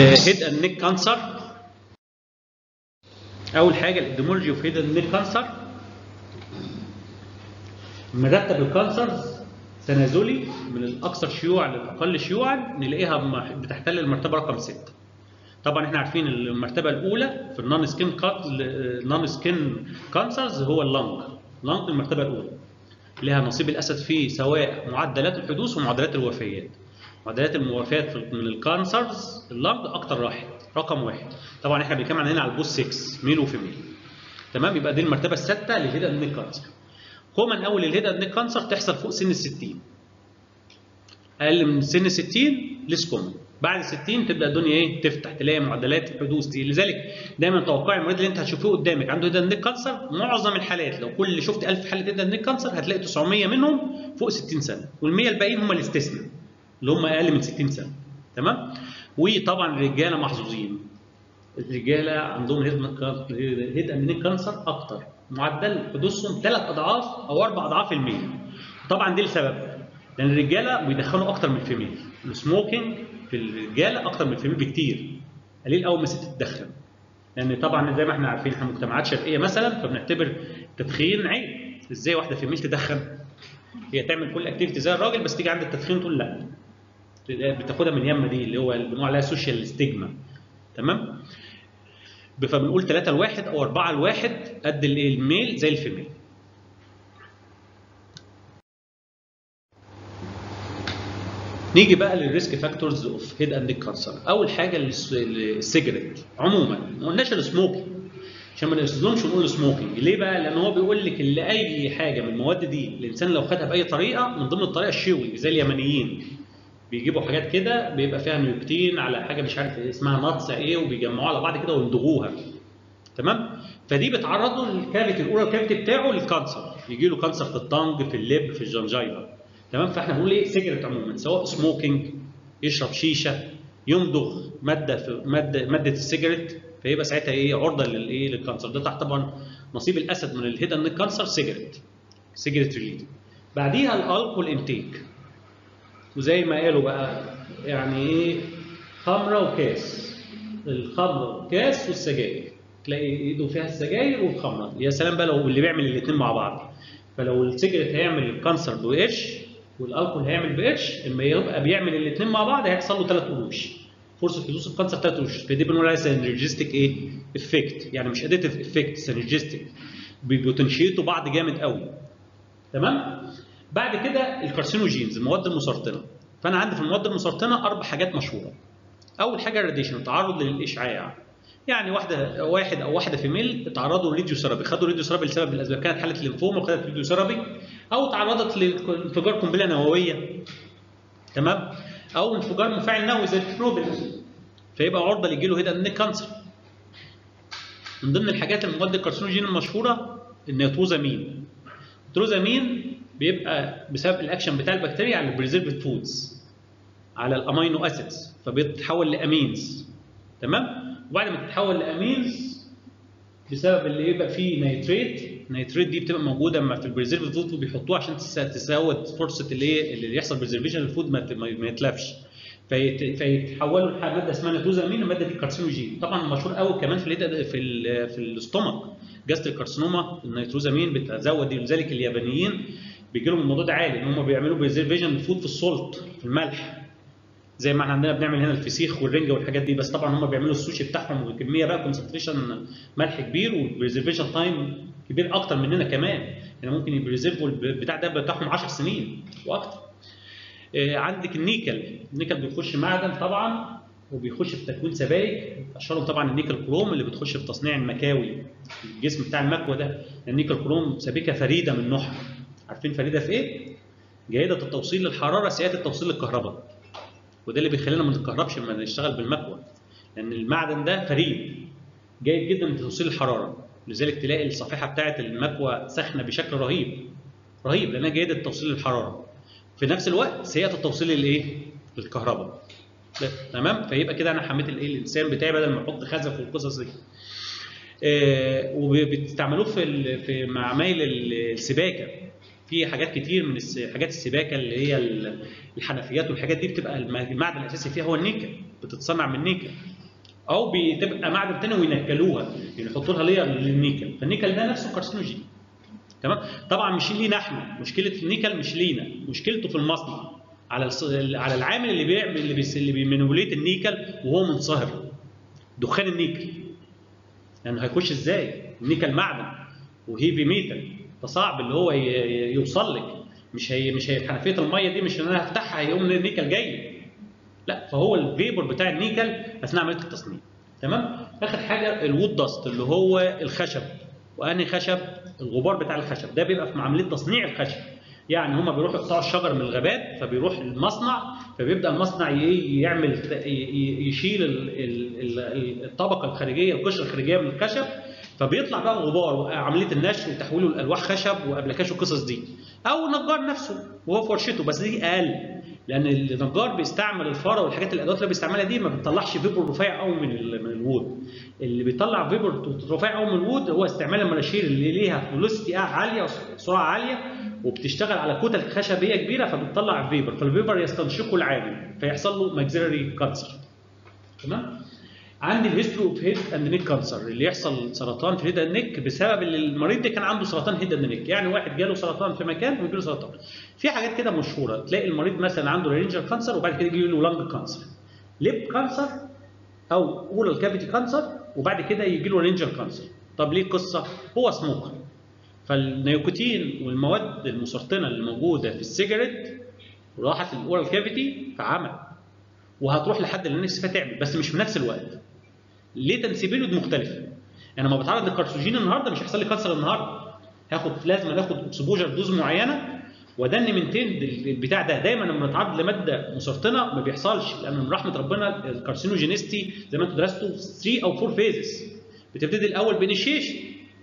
هيد اند نيك كانسر اول حاجه الاديمولوجي اوف هيد اند نيك كانسر مرتب الكانسرز تنازلي من الاكثر شيوعا للاقل شيوعا نلاقيها م- بتحتل المرتبه رقم 6 طبعا احنا عارفين المرتبه الاولى في النون سكين نون سكين كانسرز هو اللنج اللنج المرتبه الاولى لها نصيب الاسد فيه سواء معدلات الحدوث ومعدلات الوفيات معدلات الوفيات في- من الكانسرز اللنج اكتر واحد رقم واحد طبعا احنا بنتكلم عن هنا على البوست 6 ميل وفيميل تمام يبقى دي المرتبه السادسه للهيد اند نيك كانسر كومن اول الهيد اند نيك كانسر تحصل فوق سن ال 60 اقل من سن 60 ليس كومن بعد 60 تبدا الدنيا ايه تفتح تلاقي معدلات الحدوث دي لذلك دايما توقعي المريض اللي انت هتشوفيه قدامك عنده هيد اند نيك كانسر معظم الحالات لو كل شفت 1000 حاله هيد اند نيك كانسر هتلاقي 900 منهم فوق 60 سنه وال100 الباقيين هم الاستثناء اللي هم اقل من 60 سنه تمام وطبعا الرجاله محظوظين الرجاله عندهم هيد اند نيك كانسر اكتر معدل حدوثهم ثلاث اضعاف او اربع اضعاف المية طبعا دي لسبب لان الرجاله بيدخنوا اكتر من الفيميل السموكينج في الرجاله اكتر من الفيميل بكتير قليل قوي ما ست تدخن لان طبعا زي ما احنا عارفين احنا مجتمعات شرقيه مثلا فبنعتبر التدخين عيب ازاي واحده فيميل تدخن هي تعمل كل اكتيفيتي زي الراجل بس تيجي عند التدخين تقول لا بتاخدها من يمه دي اللي هو اللي بنقول عليها سوشيال ستيجما تمام فبنقول 3 لواحد او 4 لواحد قد الايه الميل زي الفيميل نيجي بقى للريسك فاكتورز اوف هيد اند كانسر اول حاجه الس- السيجرت عموما ما قلناش السموكينج عشان ما نظلمش ونقول سموكينج ليه بقى لان هو بيقول لك ان اي حاجه من المواد دي الانسان لو خدها باي طريقه من ضمن الطريقه الشيوي زي اليمنيين بيجيبوا حاجات كده بيبقى فيها نيوكتين على حاجه مش عارف اسمها ناتسه ايه وبيجمعوها على بعض كده ويمضغوها تمام فدي بتعرضه الكافيتي الاولى الكافيتي بتاعه للكانسر يجي له كانسر في الطنج في اللب في الجنجيفا تمام فاحنا بنقول ايه سيجرت عموما سواء سموكينج يشرب شيشه يمضغ ماده في ماده ماده السيجرت فيبقى ساعتها ايه عرضه للايه للكانسر ده تحت طبعا نصيب الاسد من الهيد اند كانسر سيجرت سيجرت ريليد بعديها الالكول انتيك وزي ما قالوا بقى يعني ايه خمره وكاس الخمره والكاس والسجاير تلاقي ايده فيها السجاير والخمره يا سلام بقى لو اللي بيعمل الاثنين مع بعض فلو السيجرت هيعمل الكانسر بقرش والالكول هيعمل بقرش اما يبقى بيعمل الاثنين مع بعض هيحصل له ثلاث قروش فرصه حدوث الكانسر ثلاث قروش فدي بنقول عليها سينرجستيك ايه افكت يعني مش اديتيف افكت سينرجستيك بيبوتنشيتوا بعض جامد قوي تمام بعد كده الكارسينوجينز المواد المسرطنه فانا عندي في المواد المسرطنه اربع حاجات مشهوره اول حاجه الراديشن التعرض للاشعاع يعني واحده واحد او واحده فيميل اتعرضوا للراديو ثيرابي خدوا الراديو ثيرابي لسبب من الاسباب كانت حاله ليمفوما وخدت راديو ثيرابي او تعرضت لانفجار قنبله نوويه تمام او انفجار مفاعل نووي زي تشيرنوبل فيبقى عرضه اللي يجي له هيد اند كانسر من ضمن الحاجات المواد الكارسينوجين المشهوره النيتروزامين النيتروزامين بيبقى بسبب الاكشن بتاع البكتيريا على البريزرفد فودز على الامينو اسيدز فبيتحول لامينز تمام وبعد ما تتحول لامينز بسبب اللي يبقى فيه نيتريت النيتريت دي بتبقى موجوده اما في البريزرفد فود وبيحطوها عشان تس- تزود فرصه اللي هي اللي يحصل بريزرفيشن للفود ما ما ما يتلفش فيت- فيتحولوا لماده اسمها نيتروزامين الماده دي كارسينوجين طبعا مشهور قوي كمان في الهيدا- في ال في الاستومك جاستريك كارسينوما النيتروزامين بتزود دي لذلك اليابانيين بيجي لهم الموضوع ده عالي ان هم بيعملوا بريزرفيشن للفود في السولت في الملح زي ما احنا عندنا بنعمل هنا الفسيخ والرنجه والحاجات دي بس طبعا هم بيعملوا السوشي بتاعهم بكميه بقى كونسنتريشن ملح كبير والبريزرفيشن تايم كبير اكتر مننا كمان يعني ممكن يبريزرفوا البتاع ده بتاعهم 10 سنين واكتر آه، عندك النيكل النيكل بيخش معدن طبعا وبيخش في تكوين سبائك اشهرهم طبعا النيكل كروم اللي بتخش في تصنيع المكاوي الجسم بتاع المكوى ده النيكل كروم سبيكه فريده من نوعها عارفين فريده في ايه؟ جيده التوصيل للحراره سيئه التوصيل للكهرباء وده اللي بيخلينا ما نتكهربش لما نشتغل بالمكوى لان المعدن ده فريد جيد جدا لتوصيل الحراره لذلك تلاقي الصفيحه بتاعه المكوى سخنه بشكل رهيب رهيب لانها جيده توصيل للحراره في نفس الوقت سيئه التوصيل للايه للكهرباء ده- تمام فيبقى كده انا حميت الايه الانسان بتاعي بدل ما احط خزف والقصص دي آه، وبيستعملوه في ال- في معامل ال- السباكه في حاجات كتير من الس- حاجات السباكه اللي هي ال- الحنفيات والحاجات دي بتبقى الم- المعدن الاساسي فيها هو النيكل بتتصنع من النيكل او بتبقى معدن تاني وينكلوها يعني يحطوا لها لير للنيكل فالنيكل ده نفسه كارسينوجين تمام طبعا مش لينا احنا مشكله النيكل مش لينا مشكلته في المصنع على الص- على العامل اللي بيعمل اللي بيس- اللي بيمنوليت النيكل وهو منصهر دخان النيكل لانه هيخش ازاي؟ النيكل معدن وهيفي ميتال فصعب اللي هو ي- ي- يوصل لك مش هي مش هي حنفيه الميه دي مش ان انا هفتحها هيقوم النيكل جاي لا فهو الفيبر بتاع النيكل اثناء عمليه التصنيع تمام اخر حاجه الوود داست اللي هو الخشب وانهي خشب الغبار بتاع الخشب ده بيبقى في عمليه تصنيع الخشب يعني هما بيروحوا يقطعوا الشجر من الغابات فبيروح المصنع فبيبدا المصنع ي- يعمل ي- ي- يشيل ال- ال- ال- الطبقه الخارجيه القشره الخارجيه من الخشب فبيطلع بقى غبار وعمليه النشر وتحويله لالواح خشب وابلكاش والقصص دي او نجار نفسه وهو في ورشته بس دي اقل لان النجار بيستعمل الفاره والحاجات الادوات اللي بيستعملها دي ما بتطلعش فيبر رفيع قوي من ال- من الوود اللي بيطلع فيبر رفيع قوي من الوود هو استعمال المناشير اللي ليها فيلوسيتي عاليه وسرعه عاليه وبتشتغل على كتل خشبيه كبيره فبتطلع فيبر فالفيبر يستنشقه العامل فيحصل له ماكسيلري كانسر تمام عندي الهيستوري اوف هيد اند نيك كانسر اللي يحصل سرطان في الهيد اند نيك بسبب ان المريض ده كان عنده سرطان هيد اند نيك يعني واحد جاله سرطان في مكان ويجي له سرطان في حاجات كده مشهوره تلاقي المريض مثلا عنده رينجر كانسر وبعد كده يجي له لانج كانسر ليب كانسر او اورال كافيتي كانسر وبعد كده يجي له رينجر كانسر طب ليه القصه هو سموكر فالنيكوتين والمواد المسرطنه اللي موجوده في السيجاريت راحت الاورال كافيتي فعمل وهتروح لحد اللي نفسي فيها تعمل بس مش في نفس الوقت ليه تنسيبيله دي مختلفه انا لما بتعرض للكارسوجين النهارده مش هيحصل لي كانسر النهارده هاخد لازم اخد اكسبوجر دوز معينه وادني من تند البتاع ده دايما لما نتعرض لماده مسرطنه ما بيحصلش لان من رحمه ربنا الكارسينوجينيستي زي ما انتم درستوا 3 او 4 فيزز بتبتدي الاول بانيشيشن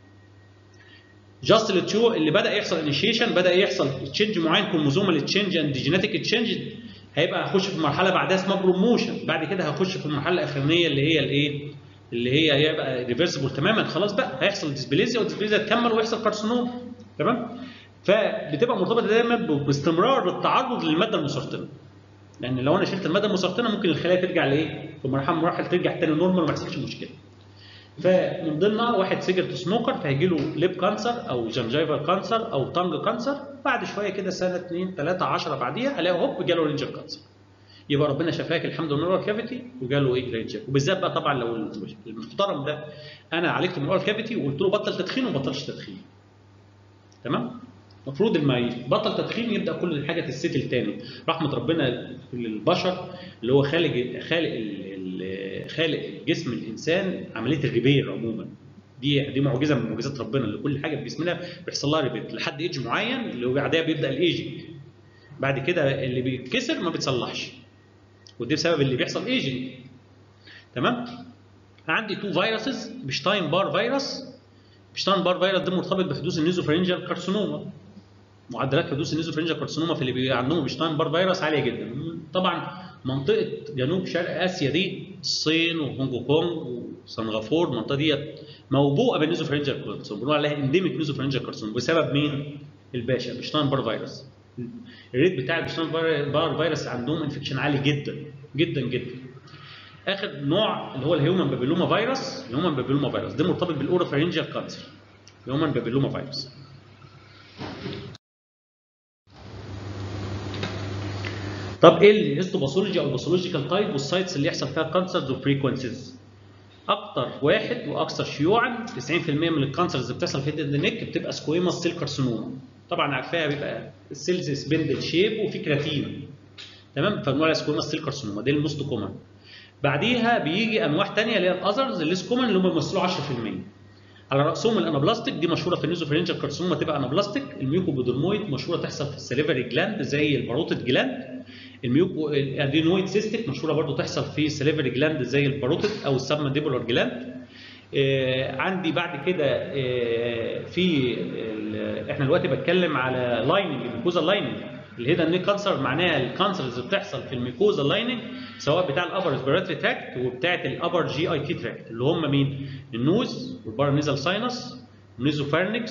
جاست التشو اللي بدا يحصل انيشيشن بدا يحصل تشينج معين كروموزومال تشينج اند جينيتيك تشينج هيبقى هخش في مرحله بعدها اسمها بروموشن بعد كده هخش في المرحله الاخرانيه اللي هي الايه اللي هي هيبقى ريفرسبل تماما خلاص بقى هيحصل ديسبليزيا والديسبليزيا تكمل ويحصل كارسينوم تمام فبتبقى مرتبطه دايما ب- باستمرار التعرض للماده المسرطنه لان لو انا شلت الماده المسرطنه ممكن الخلايا ترجع لايه في مرحله من المراحل ترجع تاني نورمال وما يحصلش مشكله فمن ضمنها واحد سيجرت سموكر فهيجي له ليب كانسر او جنجايفال كانسر او تانج كانسر بعد شويه كده سنه 2 3 10 بعديها الاقي هوب جاله رينجر كانسر يبقى ربنا شفاك الحمد لله من كافيتي وجاله ايه رينجر وبالذات بقى طبعا لو المحترم ده انا عالجته من الاورال كافيتي وقلت له بطل تدخين وما بطلش تدخين تمام المفروض لما يبطل تدخين يبدا كل الحاجه تتستل تاني رحمه ربنا للبشر اللي هو خالق خالق ال- ال- خالق جسم الانسان عمليه الريبير عموما دي دي معجزه من معجزات ربنا اللي كل حاجه في جسمنا بيحصل لها ريبير لحد ايج معين اللي هو بعدها بيبدا الايجنج بعد كده اللي بيتكسر ما بيتصلحش ودي بسبب اللي بيحصل ايجنج تمام عندي تو فيروسز بشتاين بار فيروس بشتاين بار فيروس ده مرتبط بحدوث النيزوفرينجال كارسينوما معدلات حدوث النيزوفرينجال كارسينوما في اللي بيبقى عندهم بشتاين بار فيروس عاليه جدا طبعا منطقه جنوب شرق اسيا دي الصين وهونج كونج وسنغافور المنطقه ديت موبوءه بالنيزوفرينجال كارسينوما بنقول عليها انديميك نيزوفرينجال كارسينوما بسبب مين؟ الباشا بشتاين بار فيروس الريت بتاع البشتاين بار بار فيروس عندهم انفكشن عالي جدا جدا جدا اخر نوع اللي هو الهيومن بابيلوما فيروس الهيومن بابيلوما فيروس ده مرتبط بالاوروفارينجال كانسر الهيومن بابيلوما فيروس طب ايه الهيستوباثولوجي او الباثولوجيكال تايب والسايتس اللي يحصل فيها كانسرز وفريكونسيز اكتر واحد واكثر شيوعا 90% من الكانسرز اللي بتحصل في الهيد نيك بتبقى سكويموس سيل كارسينوما طبعا عارفاها بيبقى السيلز سبندل شيب وفي كراتين تمام فبنقول عليها سكويموس سيل كارسينوما دي الموست كومن بعديها بيجي انواع ثانيه اللي هي الاذرز اللي كومن اللي هم بيمثلوا 10% على راسهم الانابلاستيك دي مشهوره في النيزوفرينجال كارسينوما تبقى انابلاستيك الميوكوبودرمويد مشهوره تحصل في السليفري جلاند زي الباروتيد جلاند الميوكو الادينويد سيستيك مشهوره برضو تحصل في السليفري جلاند زي الباروتيد او السبمنديبولار جلاند آه عندي بعد كده آه في احنا دلوقتي بتكلم على لايننج الميكوزا لايننج الهيدن نيك كانسر معناها الكانسرز اللي بتحصل في الميكوزا لايننج سواء بتاع الابر ريسبيراتوري تراكت وبتاعه الابر جي اي تي تراكت اللي هم مين؟ النوز والبارانيزال ساينس والنيزوفارنكس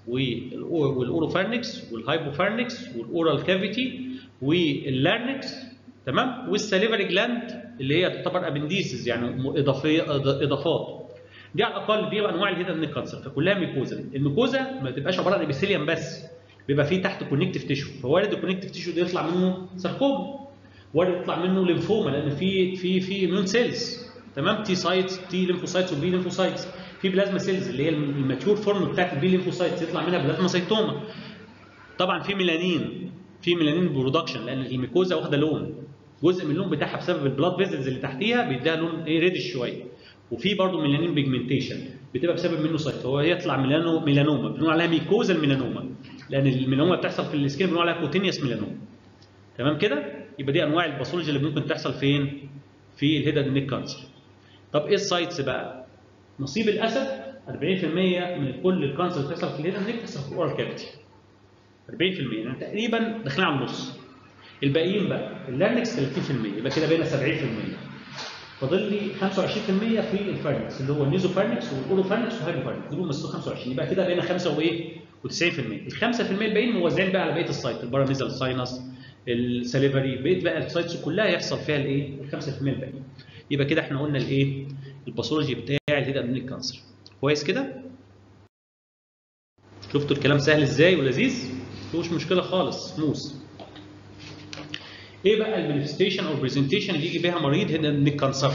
والاوروفارنكس والهايبوفارنكس والاورال كافيتي واللارنكس تمام والساليفري جلاند اللي هي تعتبر ابنديسز يعني اضافيه اضافات دي على الاقل دي انواع الهيدن نيك كانسر فكلها ميكوزا الميكوزا ما بتبقاش عباره عن ابيثيليوم بس بيبقى فيه تحت كونكتيف تيشو فوارد الكونكتيف تيشو ده يطلع منه ساركوما وارد يطلع منه ليمفوما لان في في في اميون سيلز تمام تي سايتس تي ليمفوسايتس وبي ليمفوسايتس في بلازما سيلز اللي هي الماتيور فورم بتاعت البي ليمفوسايتس يطلع منها بلازما سيتوما طبعا في ميلانين في ميلانين برودكشن لان الميكوزا واخده لون جزء من اللون بتاعها بسبب البلاد فيزلز اللي تحتيها بيديها لون ايه ريدش شويه وفي برضه ميلانين بيجمنتيشن بتبقى بسبب منه سايت فهو يطلع ميلانو ميلانوما بنقول عليها ميكوزا الميلانوما لان الميلانوما بتحصل في السكين بنقول عليها كوتينيوس ميلانوما تمام كده يبقى دي انواع الباثولوجي اللي ممكن تحصل فين في الهيدن نيك كانسر طب ايه السايتس بقى نصيب الاسد 40% من كل الكانسر اللي بتحصل في الهيدن نيك بتحصل في الاورال كافيتي 40% يعني تقريبا داخلين على النص الباقيين بقى اللارنكس 30% يبقى كده بقينا 70% فاضل لي 25% في الفارنكس اللي هو النيزو فارنكس والاورو فارنكس والهايبو فارنكس دول مسكوا 25 يبقى كده بقينا 5 وايه و90% ال 5% الباقيين موزعين بقى على بقيه السايت الباراميزال ساينس السليفري بقيت بقى السايتس كلها يحصل فيها الايه ال 5% الباقيين يبقى كده احنا قلنا الايه الباثولوجي بتاع الهيد ادمينيك كانسر كويس كده شفتوا الكلام سهل ازاي ولذيذ مفيهوش مشكله خالص سموث ايه بقى المانيفستيشن او برزنتيشن اللي يجي بيها مريض هيد ادمينيك كانسر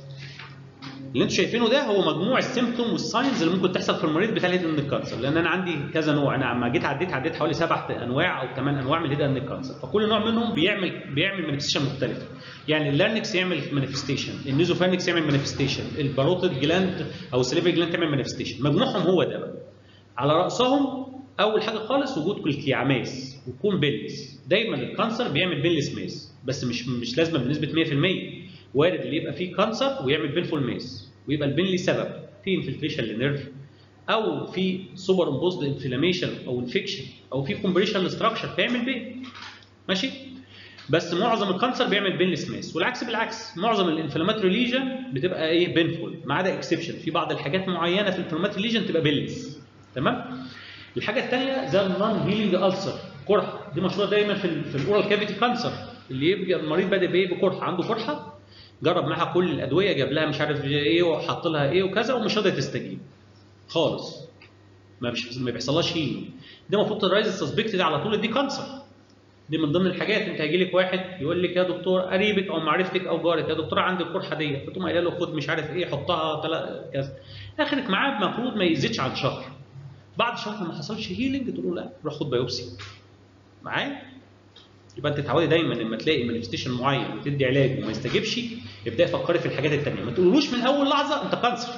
اللي انتوا شايفينه ده هو مجموع السيمبتوم والساينز اللي ممكن تحصل في المريض بتاع الهيد اند كانسر لان انا عندي كذا نوع انا لما جيت عديت عديت حوالي سبع انواع او ثمان انواع من الهيد اند كانسر فكل نوع منهم بيعمل بيعمل مانيفستيشن مختلفه يعني اللارنكس يعمل مانيفستيشن النيزوفارنكس يعمل مانيفستيشن الباروتيد جلاند او السليفري جلاند تعمل مانيفستيشن مجموعهم هو ده بقى على راسهم اول حاجه خالص وجود كلكيعماس ويكون بيلس دايما الكانسر بيعمل بيلس ماس بس مش مش لازمه بنسبه 100% وارد اللي يبقى فيه كانسر ويعمل بينفول ماس ويبقى البين ليه سبب في انفلتريشن لنيرف او في سوبر امبوزد انفلاميشن او انفكشن او في كومبريشن ستراكشر فيعمل بين ماشي بس معظم الكانسر بيعمل بينلس ماس والعكس بالعكس معظم الانفلاماتوري ليجن بتبقى ايه بينفول ما عدا اكسبشن في بعض الحاجات معينه في الانفلاماتوري ليجن تبقى بينلس تمام الحاجه الثانيه زي النون هيلينج السر قرحه دي مشهوره دايما في ال في الاورال كافيتي كانسر اللي يبقى المريض بادئ بايه بقرحه عنده قرحه جرب معاها كل الادويه جاب لها مش عارف ايه وحط لها ايه وكذا ومش راضيه تستجيب خالص ما مش ما بيحصلهاش هيلينج ده المفروض الرايز السسبكت على طول دي كانسر دي من ضمن الحاجات انت هيجي لك واحد يقول لك يا دكتور قريبك او معرفتك او جارك يا دكتور عندي القرحه دي فتقوم قايله له خد مش عارف ايه حطها تلا كذا اخرك معاه المفروض ما يزيدش عن شهر بعد شهر ما حصلش هيلينج تقول له لا روح خد بايوبسي معايا يبقى انت تتعودي دايما لما تلاقي مانيفستيشن معين وتدي علاج وما يستجيبش ابداي فكري في الحاجات الثانيه ما تقولوش من اول لحظه انت كانسر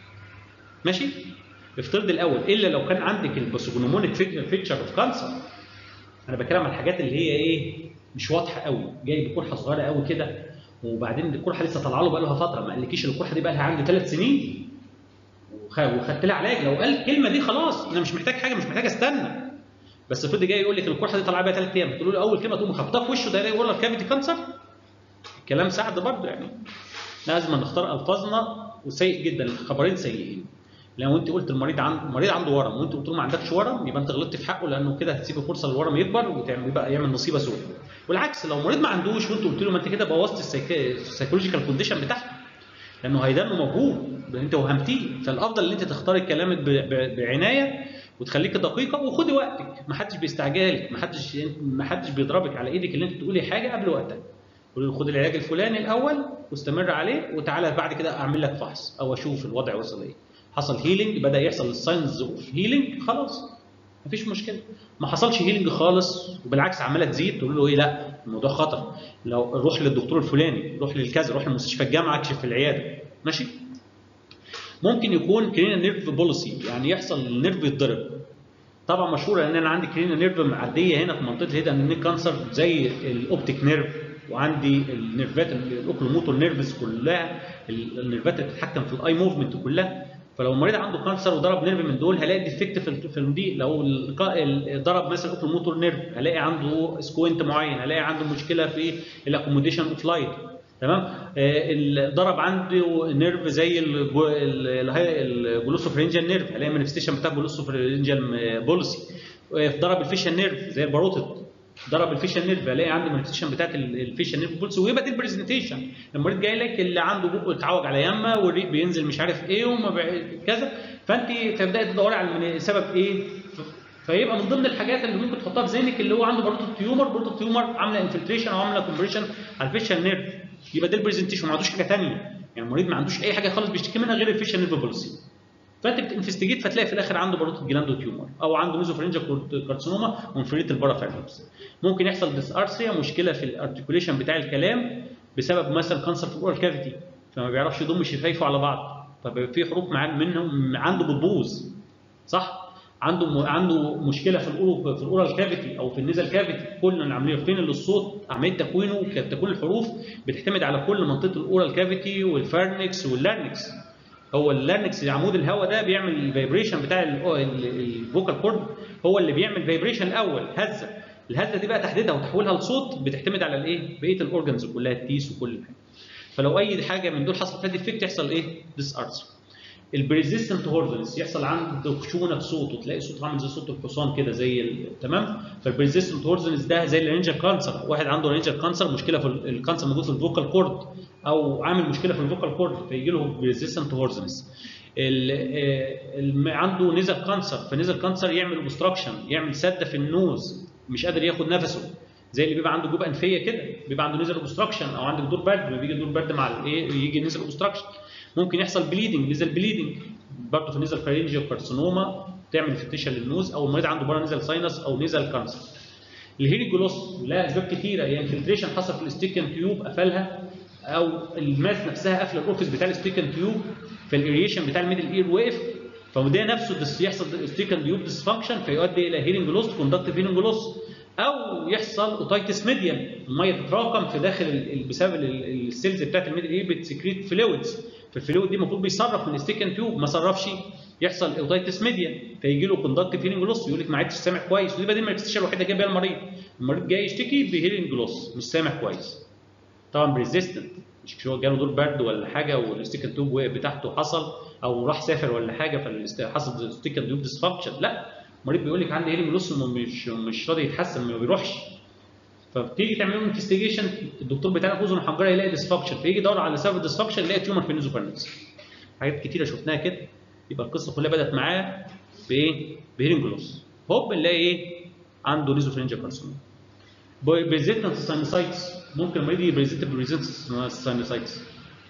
ماشي افترض الاول الا لو كان عندك الباسوجونومونيك فيتشر اوف كانسر انا بتكلم عن الحاجات اللي هي ايه مش واضحه قوي جاي بقرحه صغيره قوي كده وبعدين القرحه لسه طالعه له بقى لها فتره ما قالكيش القرحه دي بقى لها عندي ثلاث سنين وخدت لها علاج لو قال الكلمه دي خلاص انا مش محتاج حاجه مش محتاج استنى بس افرض جاي يقول لك القرحه دي طالعه بقى ثلاث ايام تقول له اول كلمه تقوم خبطها في وشه ده يقول لك كافيتي كانسر كلام سعد برضه يعني لازم نختار الفاظنا وسيء جدا الخبرين سيئين لو انت قلت المريض عنده المريض عنده ورم وانت قلت له ما عندكش ورم يبقى انت غلطت في حقه لانه كده هتسيب فرصه للورم يكبر وتعمل يبقى يعمل مصيبه سوداء والعكس لو المريض ما عندوش وانت قلت له ما انت كده بوظت السايكولوجيكال كونديشن بتاعته لانه هيدانه موجود انت وهمتيه فالافضل ان انت تختاري كلامك بعنايه وتخليك دقيقه وخدي وقتك ما حدش بيستعجلك ما حدش ما حدش بيضربك على ايدك ان انت تقولي حاجه قبل وقتها قولي له خد العلاج الفلاني الاول واستمر عليه وتعالى بعد كده اعمل لك فحص او اشوف الوضع وصل ايه حصل هيلينج بدا يحصل الساينز اوف هيلينج خلاص مفيش مشكله ما حصلش هيلينج خالص وبالعكس عماله تزيد تقول له ايه لا الموضوع خطر لو روح للدكتور الفلاني روح للكذا روح لمستشفى الجامعه اكشف في العياده ماشي ممكن يكون كرينا نيرف بوليسي يعني يحصل النيرف يتضرب طبعا مشهوره ان انا عندي كرينا نيرف معديه هنا في منطقه الهيد اند نيك كانسر زي الاوبتيك نيرف وعندي النيرفات الاوكلوموتور نيرفز كلها النيرفات اللي بتتحكم في الاي موفمنت كلها فلو المريض عنده كانسر وضرب نيرف من دول هلاقي ديفكت في في دي لو ضرب مثلا اوكلوموتور نيرف هلاقي عنده سكوينت معين هلاقي عنده مشكله في الاكوموديشن اوف لايت تمام آه، ال- ضرب عنده نيرف زي الجو- ال- الهي- الجلوسوفرينجال نيرف هلاقي المانيفستيشن بتاع الجلوسوفرينجال بوليسي آه، ضرب الفيشال نيرف زي الباروتيد ضرب الفيشال نيرف الاقي عندي مانيفستيشن بتاعت ال- الفيشال نيرف بوليسي ويبقى دي البرزنتيشن المريض جاي لك اللي عنده بقه اتعوج على يمه والريق بينزل مش عارف ايه وما بع- كذا فانت تبداي تدوري على المن- سبب ايه ف- فيبقى من ضمن الحاجات اللي ممكن تحطها في ذهنك اللي هو عنده برضه تيومر برضه تيومر عامله انفلتريشن او عامله كومبريشن على الفيشال نيرف يبقى ده البرزنتيشن ما عندوش حاجه ثانيه يعني المريض ما عندوش اي حاجه خالص بيشتكي منها غير الفيشال نيرف بوليسي فانت بتنفستيجيت فتلاقي في الاخر عنده باروتيد جلاندو تيومر او عنده ميزوفرينجا كارسينوما وانفريت البارافيرنس ممكن يحصل ديسارثيا مشكله في الارتكوليشن بتاع الكلام بسبب مثلا كانسر في الاورال كافيتي فما بيعرفش يضم شفايفه على بعض فبيبقى في حروف معاه منهم عنده بتبوظ صح عنده م... عنده مشكله في الاورو في الاورال كافيتي او في النيزل كافيتي كل العمليه فين اللي الصوت عمليه تكوينه تكوين الحروف بتعتمد على كل منطقه الاورال كافيتي والفارنكس واللارنكس هو اللارنكس عمود الهواء ده بيعمل الفايبريشن بتاع الفوكال كورد هو اللي بيعمل فايبريشن الاول هزه الهزه دي بقى تحديدها وتحويلها لصوت بتعتمد على الايه بقيه الاورجنز كلها التيس وكل حاجه فلو اي حاجه من دول حصلت فيها ديفكت يحصل ايه ديس ارثر البريزيستنت هوردنس يحصل عنده خشونه في صوته تلاقي صوته عامل زي صوت الحصان كده زي ال- تمام فالبريزيستنت هوردنس ده زي الرينجر كانسر واحد عنده رينجر كانسر مشكله في ال- الكانسر موجود في الفوكال كورد او عامل مشكله في الفوكال كورد فيجي له بريزيستنت هوردنس عنده نيزل كانسر فنيزل كانسر يعمل اوبستراكشن يعمل سده في النوز مش قادر ياخد نفسه زي اللي بيبقى عنده جوب انفيه كده بيبقى عنده نيزل اوبستراكشن او عنده دور برد لما بيجي دور برد مع الايه يجي نيزل اوبستراكشن ممكن يحصل بليدنج نيزل بليدنج برضه في نيزل فارينجيو كارسينوما تعمل انفكتيشن للنوز او المريض عنده بارا نيزل ساينس او نيزل كانسر الهيري جلوس لها اسباب كتيره هي انفلتريشن حصل في الاستيكن تيوب قفلها او الماس نفسها قافله الاورفيس بتاع الاستيكن تيوب فالاريشن بتاع الميدل اير وقف فده نفسه دس يحصل استيكن تيوب ديسفانكشن فيؤدي الى هيرنج لوس كوندكتيف هيرنج لوس او يحصل اوتايتس ميديان الميه تتراكم في داخل ال- ال- بسبب ال- ال- السيلز بتاعت الميدل اير بتسكريت فلويدز فالفلويد دي المفروض بيصرف من الاستيكن تيوب ما صرفش يحصل اوتايتس ميديان فيجي له كوندكتيف هيرنج لوس يقول لك ما عدتش سامع كويس ودي بقى دي المانيفستيشن الوحيده اللي جايه بيها المريض المريض جاي يشتكي بهيرنج لوس مش سامع كويس طبعا بريزيستنت مش هو جاله دور برد ولا حاجه والاستيكن تيوب وقف بتاعته حصل او راح سافر ولا حاجه فحصل الاستيكن تيوب ديسفانكشن لا المريض بيقول لك عندي هيرنج لوس مش مش راضي يتحسن ما بيروحش فبتيجي تعمل له انفستيجيشن الدكتور بتاعك اذن حنجره يلاقي ديسفانكشن فيجي يدور على سبب الديسفانكشن يلاقي تيومر في النيزوفارنكس حاجات كتيره شفناها كده يبقى القصه كلها بدات معاه بايه؟ بهيرنج لوس هوب نلاقي ايه؟ عنده نيزوفرينجيا كارسينوما بريزنتنت ساينوسايتس ممكن المريض يبريزنت بريزنتنت ساينوسايتس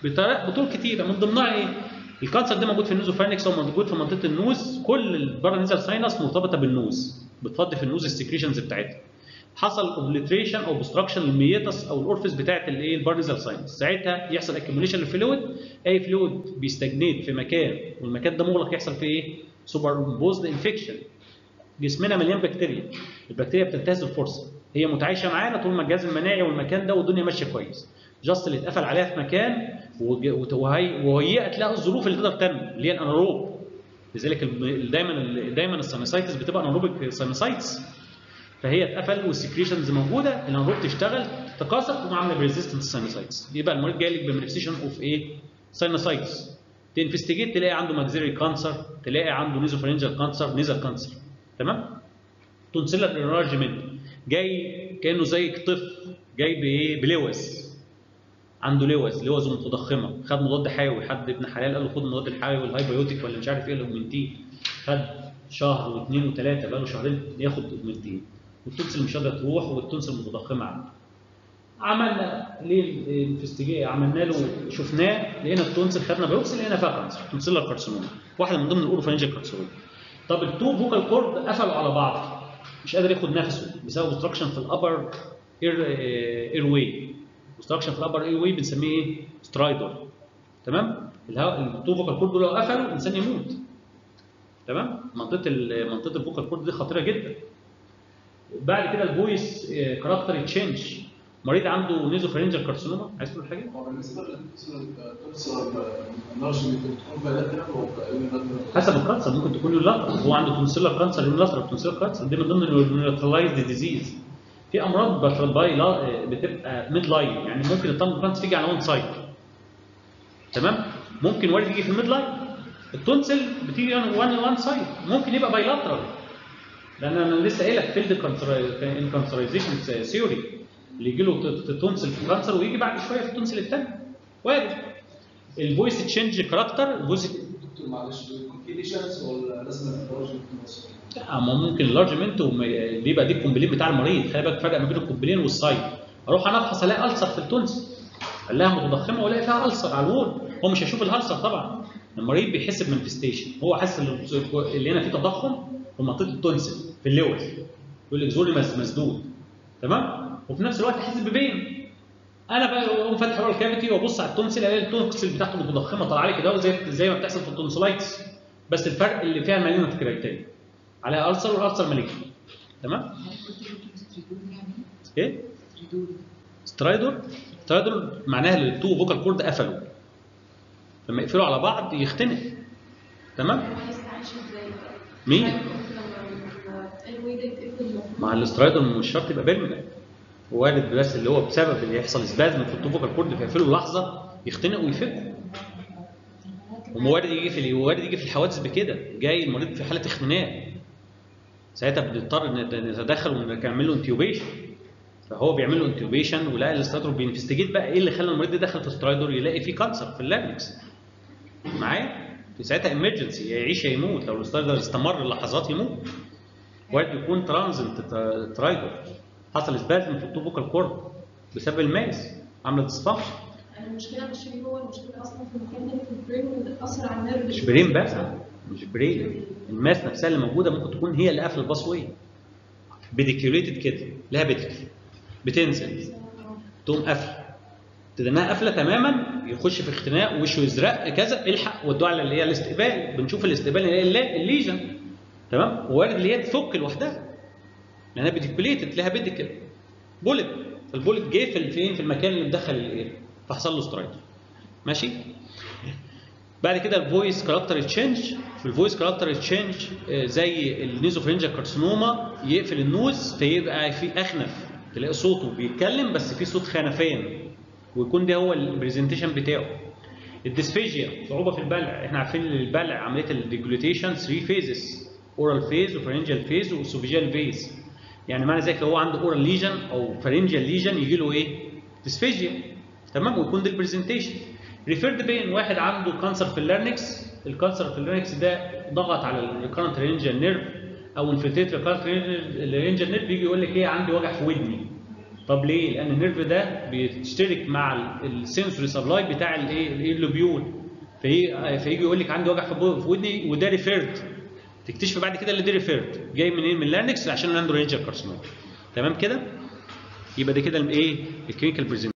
بطول كتيره من ضمنها ايه؟ الكانسر ده موجود في النوزوفارنكس او موجود في منطقه النوز كل البارا نيزل ساينس مرتبطه بالنوز بتفضي في النوز السكريشنز بتاعتها حصل اوبليتريشن او اوبستراكشن للميتس او الاورفيس بتاعت الايه البارنيزال ساينس ساعتها يحصل اكيوميليشن للفلويد اي فلويد بيستجنيت في مكان والمكان ده مغلق يحصل فيه ايه سوبر بوزد انفكشن جسمنا مليان بكتيريا البكتيريا بتنتهز الفرصه هي متعايشه معانا طول ما الجهاز المناعي والمكان ده والدنيا ماشيه كويس جاست اللي اتقفل عليها في مكان وج- وهي- وهيئت لها الظروف اللي تقدر تنمو اللي هي الاناروب لذلك ال- دايما دايما الساينوسايتس بتبقى اناروبيك ساينوسايتس فهي اتقفل والسكريشنز موجوده الانروب تشتغل تكاثر تقوم عامله بريزيستنت ساينوسايتس يبقى المريض جاي لك بمانيفستيشن اوف ايه؟ ساينوسايتس تنفستيجيت تلاقي عنده ماكسيلري كانسر تلاقي عنده نيزوفرينجال كانسر نيزل كانسر تمام؟ تونسيلر انرجمنت جاي كانه زي طفل جاي بايه؟ بلوز عنده لوز لوز متضخمه خد مضاد حيوي حد ابن حلال قال له خد المضاد الحيوي والهايبيوتيك ولا مش عارف ايه الاوجمنتين خد شهر واثنين وثلاثه بقى له شهرين ياخد اوجمنتين والتونسل مش قادره تروح والتونسل متضخمه عنده عملنا ليه الانفستيجيه عملنا له شفناه لقينا التونسل خدنا بايوبسي لقينا فيها كانسر تونسيلر كارسينوما واحده من ضمن الاوروفانجيال كارسينوما طب التو فوكال كورد قفلوا على بعض مش قادر ياخد نفسه بسبب اوبستراكشن في الابر اير اير واي اوبستراكشن في الابر اير واي بنسميه ايه؟ سترايدر تمام الهواء التو فوكال كورد لو قفلوا الانسان يموت تمام منطقه ال- منطقه الفوكال كورد دي خطيره جدا بعد كده الفويس كاركتر تشينج مريض عنده نيزوفرينجال كارسينوما عايز تقول حاجه؟ هو بالنسبه للتنسر النرش اللي بتكون بلاترال ولا حسب الكانسر ممكن تكون يولاترال هو عنده تونسيلر كانسر يولاترال تونسيلر كانسر دي من ضمن النيوترلايزد ديزيز في امراض بتبقى لا- بتبقى ميد لاين يعني ممكن التانج كانسر تيجي على وان سايد تمام ممكن وارد يجي في الميد لاين التونسل بتيجي وان وان سايد ممكن يبقى بايلاترال لان انا لسه قايل لك فيلد كانسرايزيشن ثيوري اللي يجي له تونسل في الكانسر ويجي بعد شويه في التونسل الثاني وارد الفويس تشينج كاركتر الفويس دكتور معلش كومبليشنز ولا لازم الدرجه مصر؟ لا ما ممكن اللارجمنت بيبقى دي الكومبلين بتاع المريض خلي بالك فرق ما بين الكومبلين والسايد اروح انا افحص الاقي السر في التونس الاقيها متضخمه والاقي فيها السر على الوول هو مش هيشوف الالسر طبعا المريض بيحس بمانفستيشن هو حاسس ان اللي هنا فيه تضخم في منطقه التونسل في اللوز يقول لك زوري مس- مسدود تمام وفي نفس الوقت يحس ببين انا بقى اقوم فاتح ورا الكافيتي وابص على التونسل الاقي التونسل بتاعته متضخمه طالعه لي كده زي زي ما بتحصل في التونسلايتس بس الفرق اللي فيها المالينة كرايتيريا عليها ألسر والألسر مالجنت تمام ايه سترايدور سترايدور معناها ان التو فوكال كورد قفلوا لما يقفلوا على بعض يختنق تمام مين مع الاسترايدور مش شرط يبقى بيرمننت وارد بس اللي هو بسبب اللي يحصل سبازم في التو فوكال كورد فيقفلوا لحظه يختنق ويفكوا وموارد يجي في وارد يجي في الحوادث بكده جاي المريض في حاله اختناق ساعتها بنضطر نت- نتدخل ونعمل له انتيوبيشن فهو بيعمل له انتيوبيشن ولاقي الاسترايدور بينفستيجيت بقى ايه اللي خلى المريض ده دخل في استرايدور يلاقي فيه كانسر في اللارنكس معايا في ساعتها امرجنسي يعيش يا يموت لو الاسترايدور استمر لحظات يموت وارد يكون ترانزنت ترايدور حصل سبازم في التوبوكال كورد بسبب الماس عامله ديسفانكشن المشكله مش فيه هو المشكله اصلا في المكان ده في البرين بتاثر على النيرف مش برين بس مش برين الماس نفسها اللي موجوده ممكن تكون هي اللي قافله الباسوي بيديكيوليتد كده لها بيديكل بتنزل تقوم قافله تدناها قافله تماما يخش في اختناق وشه يزرق كذا الحق ودوه على اللي هي الاستقبال بنشوف الاستقبال اللي هي الل- الليجن تمام وارد اللي هي تفك لوحدها لانها بيديكوليتد لها بيديكل بولت فالبولت جه في فين في المكان اللي مدخل الايه فحصل له سترايك ماشي بعد كده الفويس كاركتر تشينج في الفويس كاركتر تشينج زي النيزوفرينجا كارسينوما يقفل النوز فيبقى في اخنف تلاقي صوته بيتكلم بس في صوت خنفان ويكون ده هو البرزنتيشن بتاعه الديسفيجيا صعوبه في البلع احنا عارفين ان البلع عمليه الريجوليتيشن 3 فيزز اورال فيز وفرنجال فيز وسوفيجيال فيز يعني معنى ذلك لو هو عنده اورال ليجن او فرنجال ليجن يجي له ايه ديسفيجيا تمام ويكون ده البرزنتيشن ريفيرد بين واحد عنده كانسر في اللارنكس الكانسر في اللارنكس ده ضغط على الريكارنت رينجال نيرف او انفلتريت ريكارنت رينجال نيرف بيجي يقول لك ايه عندي وجع في ودني طب ليه؟ لان النيرف ده بيشترك مع السنسوري سبلاي بتاع الايه اللوبيول فيجي فيجي يقول لك عندي وجع في بو- في ودني وده ريفيرد تكتشف بعد كده اللي ده ريفيرد جاي منين من اللارنكس عشان عنده رينجال كارسينوما تمام كده يبقى ده كده الايه الكلينيكال برزنتيشن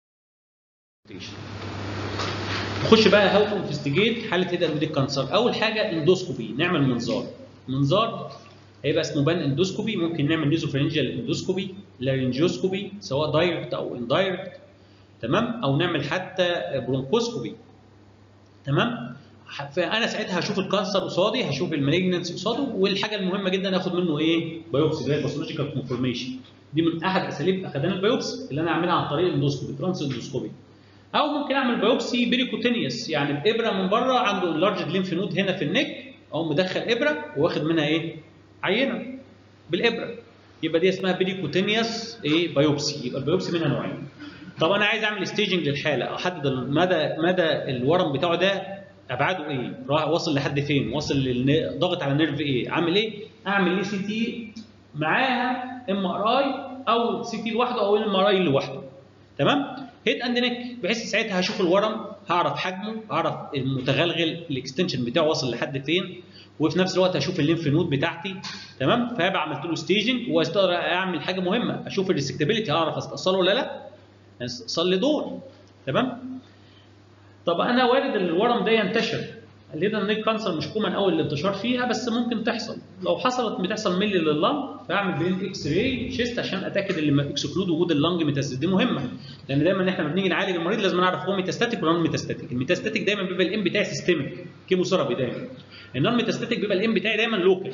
نخش بقى هاو تو انفستيجيت حاله هيد اند كانسر اول حاجه اندوسكوبي نعمل منظار منظار هيبقى اسمه بان اندوسكوبي ممكن نعمل نيزوفرنجيال اندوسكوبي لارنجوسكوبي سواء دايركت او اندايركت تمام او نعمل حتى برونكوسكوبي تمام ح- فانا ساعتها هشوف الكانسر قصادي هشوف المالجنس قصاده والحاجه المهمه جدا اخد منه ايه بايوبسي اللي هي الباثولوجيكال كونفورميشن دي من احد اساليب اخدان البايوبسي اللي انا اعملها عن طريق الاندوسكوبي ترانس اندوسكوبي او ممكن اعمل بايوبسي بيريكوتينيوس يعني بابره من بره عنده لارج ليمف نود هنا في النك او مدخل ابره واخد منها ايه عينه بالابره يبقى دي اسمها بيريكوتينيوس ايه بايوبسي يبقى البايوبسي منها نوعين طب انا عايز اعمل ستيجنج للحاله احدد مدى مدى الورم بتاعه ده ابعاده ايه راح واصل لحد فين واصل للن- ضاغط على نيرف ايه عامل ايه اعمل ليه سي تي معاها ام ار اي او سي تي لوحده او ام ار اي لوحده تمام هيد اند نيك بحيث ساعتها هشوف الورم هعرف حجمه هعرف المتغلغل الاكستنشن بتاعه واصل لحد فين وفي نفس الوقت هشوف الليمف نود بتاعتي تمام فهبقى عملت له ستيجنج واقدر اعمل حاجه مهمه اشوف الريسكتابيلتي هعرف استأصله ولا لا استئصال لي دور تمام طب انا وارد ان الورم ده ينتشر الليدا نيك كانسر مش كومن قوي الانتشار فيها بس ممكن تحصل لو حصلت بتحصل ملي لللنج فاعمل برين اكس راي شيست عشان اتاكد ان ما اكسكلود وجود اللنج ميتاستاتيك دي مهمه لان دايما احنا لما بنيجي نعالج المريض لازم نعرف هو ميتاستاتيك ولا نون ميتاستاتيك الميتاستاتيك دايما بيبقى الام بتاعي سيستميك كيمو ثيرابي دايما النون ميتاستاتيك بيبقى الام بتاعي دايما لوكال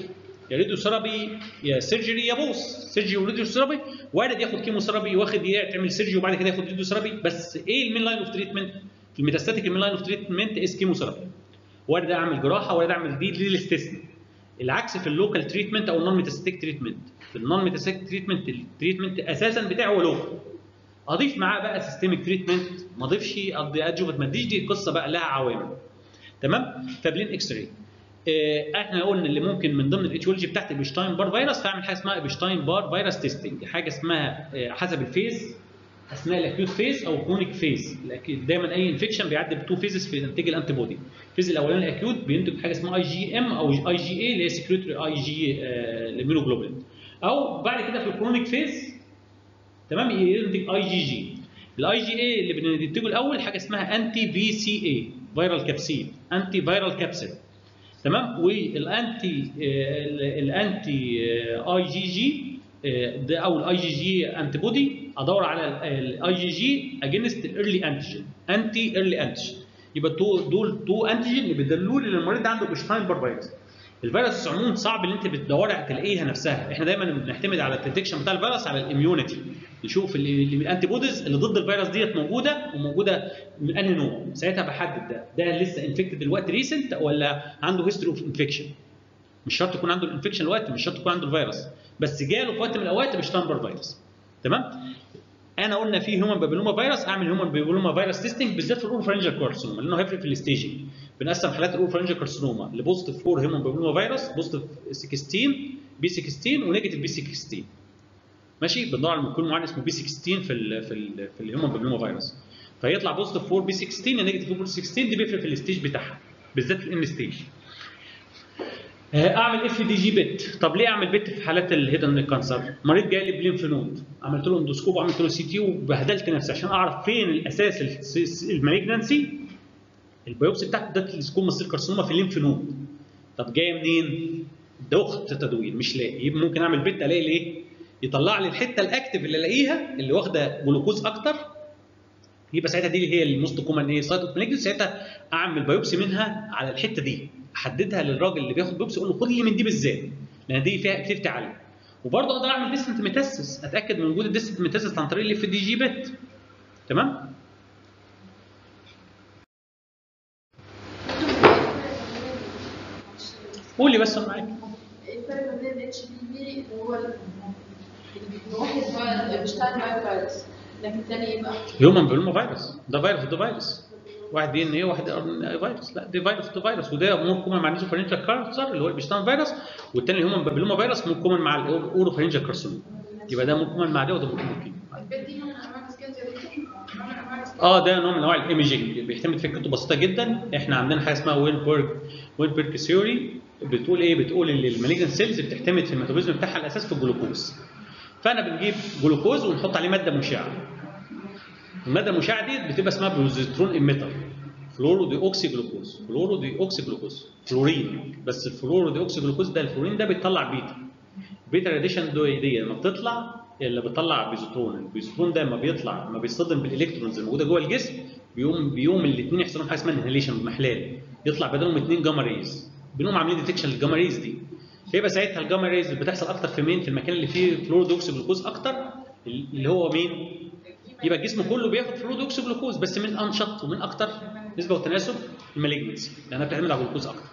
يا راديو ثيرابي يا سيرجري يا بوس سيرجري وراديو ثيرابي وارد ياخد كيمو ثيرابي واخد يعمل سيرجري وبعد كده ياخد راديو ثيرابي بس ايه المين لاين اوف تريتمنت؟ في الميتاستاتيك المين لاين اوف تريتمنت از كيمو ثيرابي وارد اعمل جراحه وارد اعمل دي دي الاستثناء العكس في اللوكال تريتمنت او النون ميتاستاتيك تريتمنت في النون ميتاستاتيك تريتمنت التريتمنت اساسا بتاعه هو لوكال اضيف معاه بقى سيستميك تريتمنت ما اضيفش اضي ادجوفت ما اديش دي قصه بقى لها عوامل تمام فابلين اكس راي احنا قلنا اللي ممكن من ضمن الايتيولوجي بتاعت البشتاين بار فيروس فاعمل حاجه اسمها بشتاين بار فيروس تيستنج حاجه اسمها آه، حسب الفيز اثناء الاكيوت فيز او كرونيك فيز دايما اي انفكشن بيعدي بتو فيزز في انتاج الانتي بودي الفيز الاولاني الاكيوت بينتج حاجه اسمها اي جي ام او اي جي اي اللي هي سكريتوري اي جي الاميونوجلوبولين او بعد كده في الكرونيك فيز تمام ينتج اي جي جي الاي جي اي اللي بننتجه الاول حاجه اسمها انتي في سي اي فيرال كابسيد انتي فيرال كابسيد تمام والانتي آه، الانتي اي جي جي ده او الاي جي جي انتي بودي ادور على الاي جي جي اجينست الايرلي انتيجين انتي ايرلي انتيجين يبقى تو دول تو انتيجين اللي بيدلوا لي ان المريض عنده بشتاين بار فيروس الفيروس عموما صعب ان انت بتدوري تلاقيها نفسها احنا دايما بنعتمد على الديتكشن بتاع الفيروس على الاميونيتي نشوف اللي اللي من الانتي بوديز اللي ضد الفيروس ديت موجوده وموجوده من انهي نوع ساعتها بحدد ده ده لسه انفكتد دلوقتي ريسنت ولا عنده هيستوري اوف انفكشن مش شرط يكون عنده الانفكشن دلوقتي مش شرط يكون عنده الفيروس بس جاله في وقت من الاوقات بشتامبر فيروس تمام انا قلنا في هيومن بابيلوما فيروس اعمل هيومن بابيلوما فيروس تيستنج بالذات في الاوروفرنجال كارسينوما لانه هيفرق في الستيجنج بنقسم حالات الاوروفرنجال كارسينوما لبوزيتيف 4 هيومن بابيلوما فيروس بوزيتيف 16 بي 16 ونيجاتيف بي 16 ماشي بندور على مولكيول معين اسمه بي 16 في ال في ال في الهيومن بابيلوما فيروس فيطلع بوزيتيف 4 بي 16 يا نيجاتيف 4 بي 16 دي بيفرق في الستيج بتاعها بالذات الان ستيج اعمل اف دي جي بت طب ليه اعمل بت في حالات الهيدن كانسر مريض جاي لي بليمف نود عملت له اندوسكوب وعملت له سي تي وبهدلت نفسي عشان اعرف فين الاساس المالجنسي البيوبسي بتاعته ده السكوب مصير كارسينوما في الليمف نود طب جايه منين؟ ضغط تدوير مش لاقي يبقى ممكن اعمل بت الاقي الايه؟ يطلع لي الحته الاكتف اللي الاقيها اللي واخده جلوكوز اكتر يبقى ساعتها دي اللي هي الموست كومن ايه سايت اوف ساعتها اعمل بايوبسي منها على الحته دي احددها للراجل اللي بياخد بايوبسي اقول له خد لي من دي بالذات لان دي فيها اكتيفيتي عاليه وبرضه اقدر اعمل ديستنت ميتاسيس اتاكد من وجود الديستنت ميتاسيس عن طريق الاف دي جي بت تمام قولي بس انا معاك الفرق ما بين الاتش بي في هو ال- واحد هو بيشتغل مع فيروس لكن الثاني ايه بقى؟ هيومن بيلوما فيروس ده فيروس ده فيروس واحد دي ان ايه واحد ار ان اي فيروس لا دي فيروس ده فيروس وده مور كومن مع النيزوفرينجال كارسر اللي هو البيشتان فيروس والتاني هيومن بابيلوما فيروس مور كومن مع الاوروفرينجال كارسينوما يبقى ده مور كومن مع ده وده مور كومن البيت دي نوع من انواع السكيلز يا دكتور؟ نوع من انواع السكيلز؟ اه ده نوع من انواع الايمجنج بيعتمد فكرته بسيطه جدا احنا عندنا حاجه اسمها وينبرج وينبرج ثيوري بتقول ايه بتقول ان المالجنت سيلز بتعتمد في الميتابوليزم بتاعها الاساس في الجلوكوز فانا بنجيب جلوكوز ونحط عليه ماده مشعه الماده المشعه دي بتبقى اسمها بروزيترون ايميتر فلورو دي اوكسي جلوكوز فلورو دي اوكسي جلوكوز فلورين بس الفلورو دي اوكسي جلوكوز ده الفلورين ده بيطلع بيتا بيتا راديشن دي, دي لما بتطلع اللي بتطلع بيزوترون البيزوترون ده لما بيطلع لما بيصطدم بالالكترونز الموجوده جوه الجسم بيقوم بيقوم الاثنين يحصل لهم حاجه اسمها انهيليشن محلال يطلع بدلهم اثنين جاما ريز بنقوم عاملين ديتكشن للجاما ريز دي فيبقى ساعتها الجاما ريز بتحصل اكتر في مين في المكان اللي فيه فلوردوكس جلوكوز اكتر اللي هو مين يبقى الجسم كله بياخد فلوردوكس جلوكوز بس من انشط ومن اكتر نسبه وتناسب المالجنسي لانها بتعتمد على الجلوكوز اكتر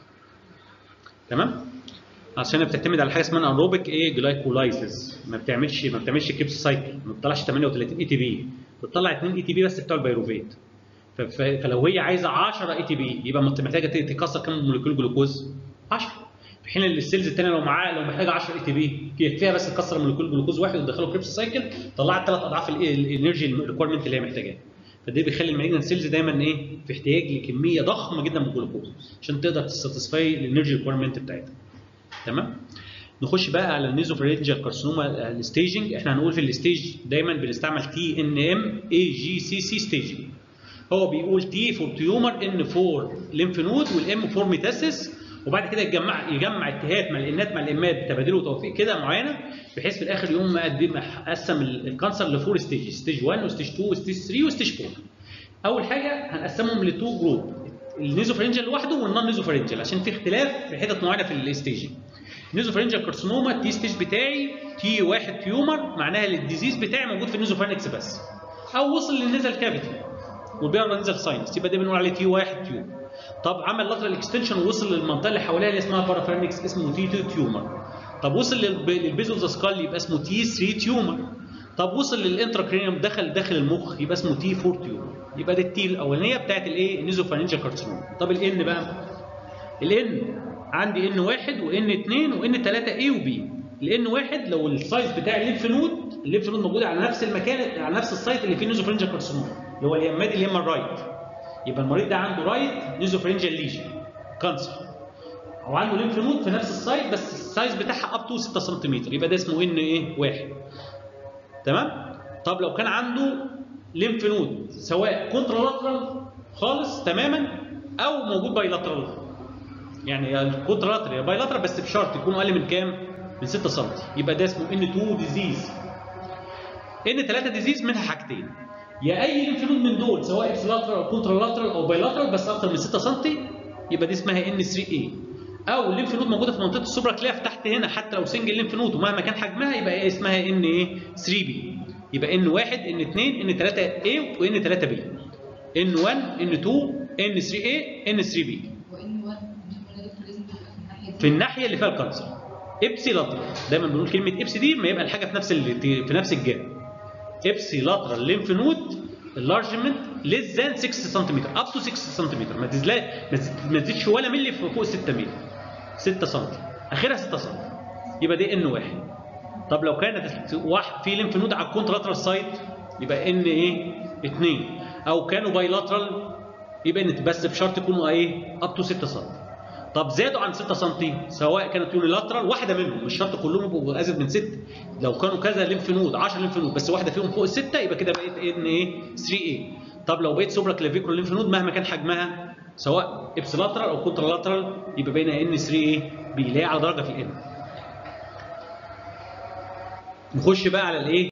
تمام عشان بتعتمد على حاجه اسمها انروبيك ايه جلايكولايسيس ما بتعملش ما بتعملش كيبس سايكل ما بتطلعش 38 اي تي بي بتطلع 2 اي تي بي بس بتوع البيروفيت ف- ف- فلو هي عايزه 10 اي تي بي يبقى مت- محتاجه ت- تكسر كام موليكيول جلوكوز 10 في حين ان السيلز الثانيه لو معاه لو محتاجه 10 اي تي بي يكفيها بس تكسر موليكيول جلوكوز واحد وتدخله كريبس سايكل طلعت ثلاث اضعاف ال- الانرجي الريكويرمنت اللي هي محتاجاها فده بيخلي المالجنت سيلز دايما ايه في احتياج لكميه ضخمه جدا من الجلوكوز عشان تقدر تساتسفاي الانرجي ريكويرمنت بتاعتها تمام نخش بقى على النيزوفرينجال كارسينوما الستيجنج احنا هنقول في الستيج دايما بنستعمل تي ان ام اي جي سي سي ستيجنج هو بيقول تي فور تيومر ان فور ليمف نود والام فور ميتاسيس وبعد كده يجمع يجمع اتهات مع الانات مع الامات بتبادل وتوفيق كده معينه بحيث في الاخر يقوم مقدم قسم الكانسر لفور ستيج ستيج 1 وستيج 2 وستيج 3 وستيج 4 اول حاجه هنقسمهم لتو جروب النيزوفرينجال لوحده والنون نيزوفرينجال عشان في اختلاف في حتت معينه في الستيجنج نيزوفرنجال كارسينوما التي ستيج بتاعي تي واحد تيومر معناها الديزيز بتاعي موجود في النيزوفرنكس بس او وصل للنزل كافيتي والبيرا نزل ساينس يبقى ده بنقول عليه تي واحد تيومر طب عمل لاترال اكستنشن ووصل للمنطقه اللي حواليها اللي اسمها بارافرنكس اسمه تي 2 تيومر طب وصل للب- للبيز اوف ذا سكال يبقى اسمه تي 3 تيومر طب وصل للانتراكرينيوم دخل داخل المخ يبقى اسمه تي 4 تيومر يبقى ده التي الاولانيه بتاعت الايه النيزوفرنجال كارسينوما طب الان بقى الان عندي ان واحد وان اثنين وان ثلاثه اي وبي الان واحد لو السايز بتاع الليمف نود الليمف نود موجوده على نفس المكان على نفس السايت اللي فيه نيزوفرنجال كارسينوما اللي هو اليمين اللي يم الرايت يبقى المريض ده عنده رايت نيزوفرنجال ليجن كانسر او عنده ليمف نود في نفس السايت بس السايز بتاعها اب تو 6 سم يبقى ده اسمه ان ايه واحد تمام طب لو كان عنده ليمف نود سواء كونترالاترال خالص تماما او موجود بايلاترال يعني يا كونترالاترال يا بايلاترال بس بشرط يكون اقل من كام من 6 سم يبقى ده اسمه ان 2 ديزيز ان 3 ديزيز منها حاجتين يا اي ليمف نود من دول سواء ابسلاترال او كونترالاترال او بايلاترال بس اكتر من 6 سم يبقى دي اسمها ان 3 اي او الليمف نود موجوده في منطقه السوبرا كلاف تحت هنا حتى لو سنجل ليمف نود ومهما كان حجمها يبقى إيه اسمها ان ايه 3 بي يبقى ان 1 ان 2 ان 3 اي وان 3 بي ان 1 ان 2 ان 3 اي ان 3 بي وان وان لازم تبقى في الناحيه دي في الناحيه اللي فيها الكانسر ابسي لاترال دايما بنقول كلمه ابسي دي ما يبقى الحاجه في نفس ال- في نفس الجهه ابسي لاترال ليمف نود اللارجمنت ليس ذان 6 سم اب تو 6 سم ما تزلا ما تز- ما تزيدش ولا ملي في فوق 6 ملي 6 سم اخرها 6 سم يبقى دي ان واحد طب لو كانت واحد في ليمف نود على الكونتراترال سايت يبقى ان ايه 2 او كانوا بايلاترال يبقى ان بس بشرط يكونوا ايه اب تو 6 سم طب زادوا عن 6 سم سواء كانت يونيلاترال واحده منهم مش شرط كلهم يبقوا ازيد من 6 لو كانوا كذا ليمف نود 10 ليمف نود بس واحده فيهم فوق السته يبقى كده بقيت ان ايه 3 اي طب لو بقيت سوبرا كلافيكول ليمف نود مهما كان حجمها سواء ابسلاترال او كونترالاترال يبقى بقينا ان 3 اي بي اللي هي على درجه في الان نخش بقى على الايه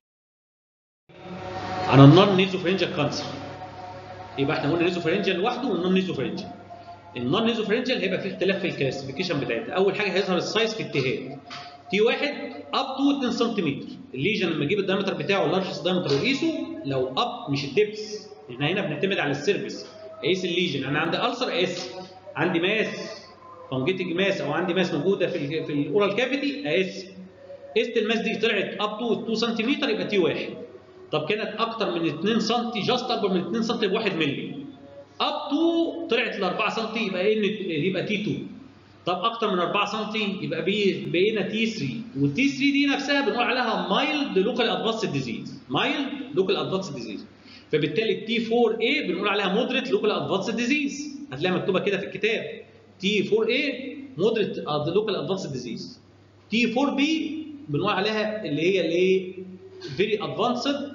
على النون نيزوفرنجال كانسر يبقى احنا قلنا نيزوفرنجال لوحده والنون نيزوفرنجال النون نيزوفرنجال هيبقى فيه اختلاف في الكلاسيفيكيشن بتاعتها اول حاجه هيظهر السايز في اتهاد تي واحد اب تو 2 سم الليجن لما اجيب الدايمتر بتاعه اللارجست دايمتر واقيسه لو اب مش الدبس احنا هنا بنعتمد على السيرفيس اقيس الليجن انا عندي السر اقيس عندي ماس فانجيتنج ماس او عندي ماس موجوده في ال في الاورال كافيتي اقيس قست الماس دي طلعت اب تو 2 سم يبقى تي واحد طب كانت اكتر من 2 سم جاست اكبر من 2 سم ب 1 مللي اب تو طلعت ل 4 سم يبقى ان يبقى تي 2 طب اكتر من 4 سم يبقى بي بقينا تي 3 والتي 3 دي نفسها بنقول عليها مايلد لوكال ادفانس ديزيز مايلد لوكال ادفانس ديزيز فبالتالي التي 4 اي بنقول عليها مودريت لوكال ادفانس ديزيز هتلاقيها مكتوبه كده في الكتاب تي 4 اي مودريت لوكال ادفانس ديزيز تي 4 بي بنقول عليها اللي هي الايه فيري ادفانسد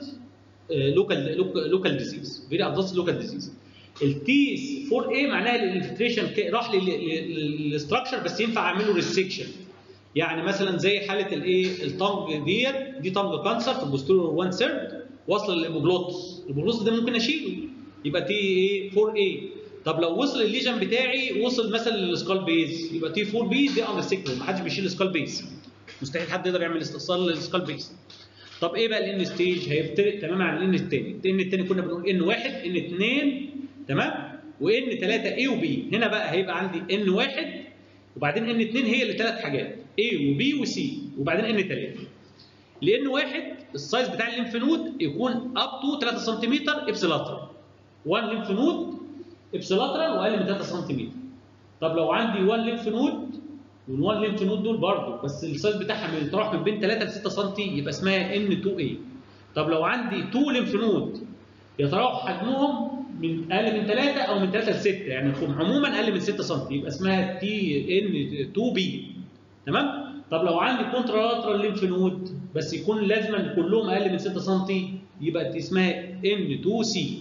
لوكال لوكال ديزيز فيري ادفانسد لوكال ديزيز التي 4 اي معناها الانفلتريشن راح للاستراكشر بس ينفع اعمله ريسكشن يعني مثلا زي حاله الايه التنج ديت دي تنج كانسر في البوستيريور 1 سيرد واصله للابوجلوتس الابوجلوتس ده ممكن اشيله يبقى تي ايه 4 اي طب لو وصل الليجن بتاعي وصل مثلا للسكال بيز يبقى تي 4 بي دي انريسكتبل ما حدش بيشيل السكال بيز مستحيل حد يقدر يعمل استئصال للسكال بيز طب ايه بقى الان ستيج هيفترق تماما عن الان الثاني الان الثاني كنا بنقول ان واحد ان اثنين تمام وان 3 اي وبي هنا بقى هيبقى عندي ان واحد وبعدين ان 2 هي اللي ثلاث حاجات اي وبي وسي وبعدين ان 3 لان واحد السايز بتاع الليمف نود يكون اب تو 3 سم ابسلاترال 1 ليمف نود ابسلاترال واقل من 3 سم طب لو عندي 1 ليمف نود وال1 ليمف نود دول برضه بس السايز بتاعها بيتراوح من بين 3 ل 6 سم يبقى اسمها ان 2 اي طب لو عندي 2 ليمف نود يتراوح حجمهم من اقل من 3 او من 3 ل 6 يعني عموما اقل من 6 سم يبقى اسمها تي ان 2 بي تمام طب لو عندي كونترالاترال ليمف نود بس يكون لازما كلهم اقل من 6 سم يبقى دي اسمها ان 2 سي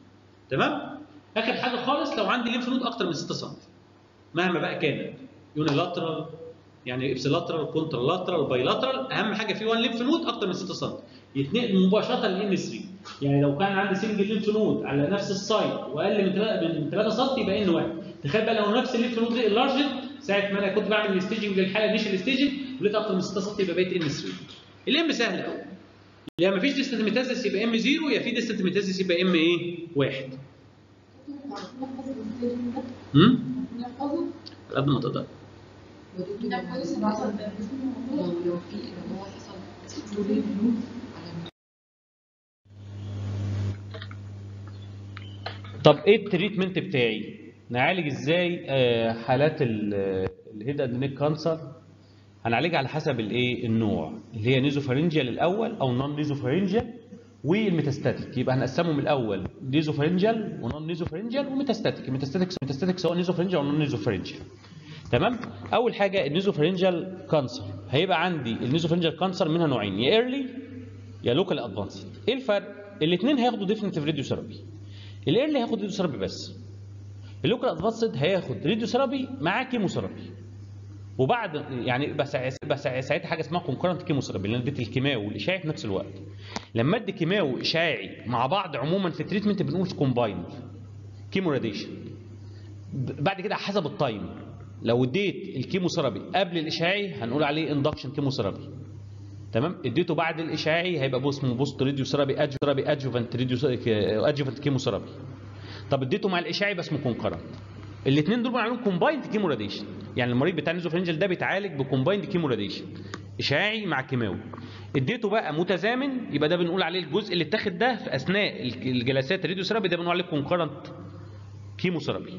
تمام اخر حاجه خالص لو عندي ليمف نود اكتر من 6 سم مهما بقى كانت يونيلاترال يعني ابسلاترال كونترالاترال بايلاترال اهم حاجه في 1 ليمف نود اكتر من 6 سم يتنقل مباشره للان 3 يعني لو كان عندي سنجل ليمف نود على نفس السايت واقل من 3 من 3 سم يبقى ان 1 تخيل بقى لو نفس الليمف نود دي اللارجت ساعه ما انا كنت بعمل الستيجنج للحاله انيشال ستيجنج ولقيت اكتر من 6 سم يبقى بقيت ان 3 الام سهل قوي يا ما فيش ديستنت ميتاسيس يبقى ام 0 يا في ديستنت ميتاسيس يبقى ام ايه 1 امم نحفظه قد ما تقدر نحفظه لو لو في لو هو حصل طب ايه التريتمنت بتاعي؟ نعالج ازاي آه، حالات الهيد اند نيك كانسر؟ هنعالجها على حسب الايه؟ النوع اللي هي نيزوفارنجيال الاول او نون نيزوفارنجيال والميتاستاتيك يبقى هنقسمهم الاول نيزوفارنجيال ونون نيزوفارنجيال وميتاستاتيك الميتاستاتيك ميتاستاتيك سواء نيزوفارنجيال او نون نيزوفارنجيال تمام اول حاجه النيزوفارنجيال كانسر هيبقى عندي النيزوفارنجيال كانسر منها نوعين يا ايرلي يا لوكال ادفانسد ايه الفرق الاثنين هياخدوا ديفينيتيف راديو ثيرابي الايرلي هياخد راديو ثيرابي بس اللوكال ادفانسد هياخد راديو ثيرابي مع كيمو ثيرابي وبعد يعني بس بس ساعتها حاجه اسمها كونكرنت كيمو ثيرابي اللي انا اديت الكيماوي والاشعاعي في نفس الوقت لما ادي كيماوي واشعاعي مع بعض عموما في التريتمنت بنقول كومبايند كيمو راديشن بعد كده حسب التايم لو اديت الكيمو ثيرابي قبل الاشعاعي هنقول عليه اندكشن كيمو ثيرابي تمام اديته بعد الاشعاعي هيبقى اسمه بوست راديو ثيرابي ادجو ثيرابي ادجوفنت راديو ادجوفنت كيمو ثيرابي طب اديته مع الاشعاعي يبقى اسمه كونكرنت الاثنين دول بنعملهم كومبايند كيمو راديشن يعني المريض بتاع النيزوفرنجل ده بيتعالج بكومبايند كيمو راديشن اشعاعي مع كيماوي اديته بقى متزامن يبقى ده بنقول عليه الجزء اللي اتاخد ده في اثناء الجلسات الراديو ثيرابي ده بنقول عليه كونكرنت كيمو ثيرابي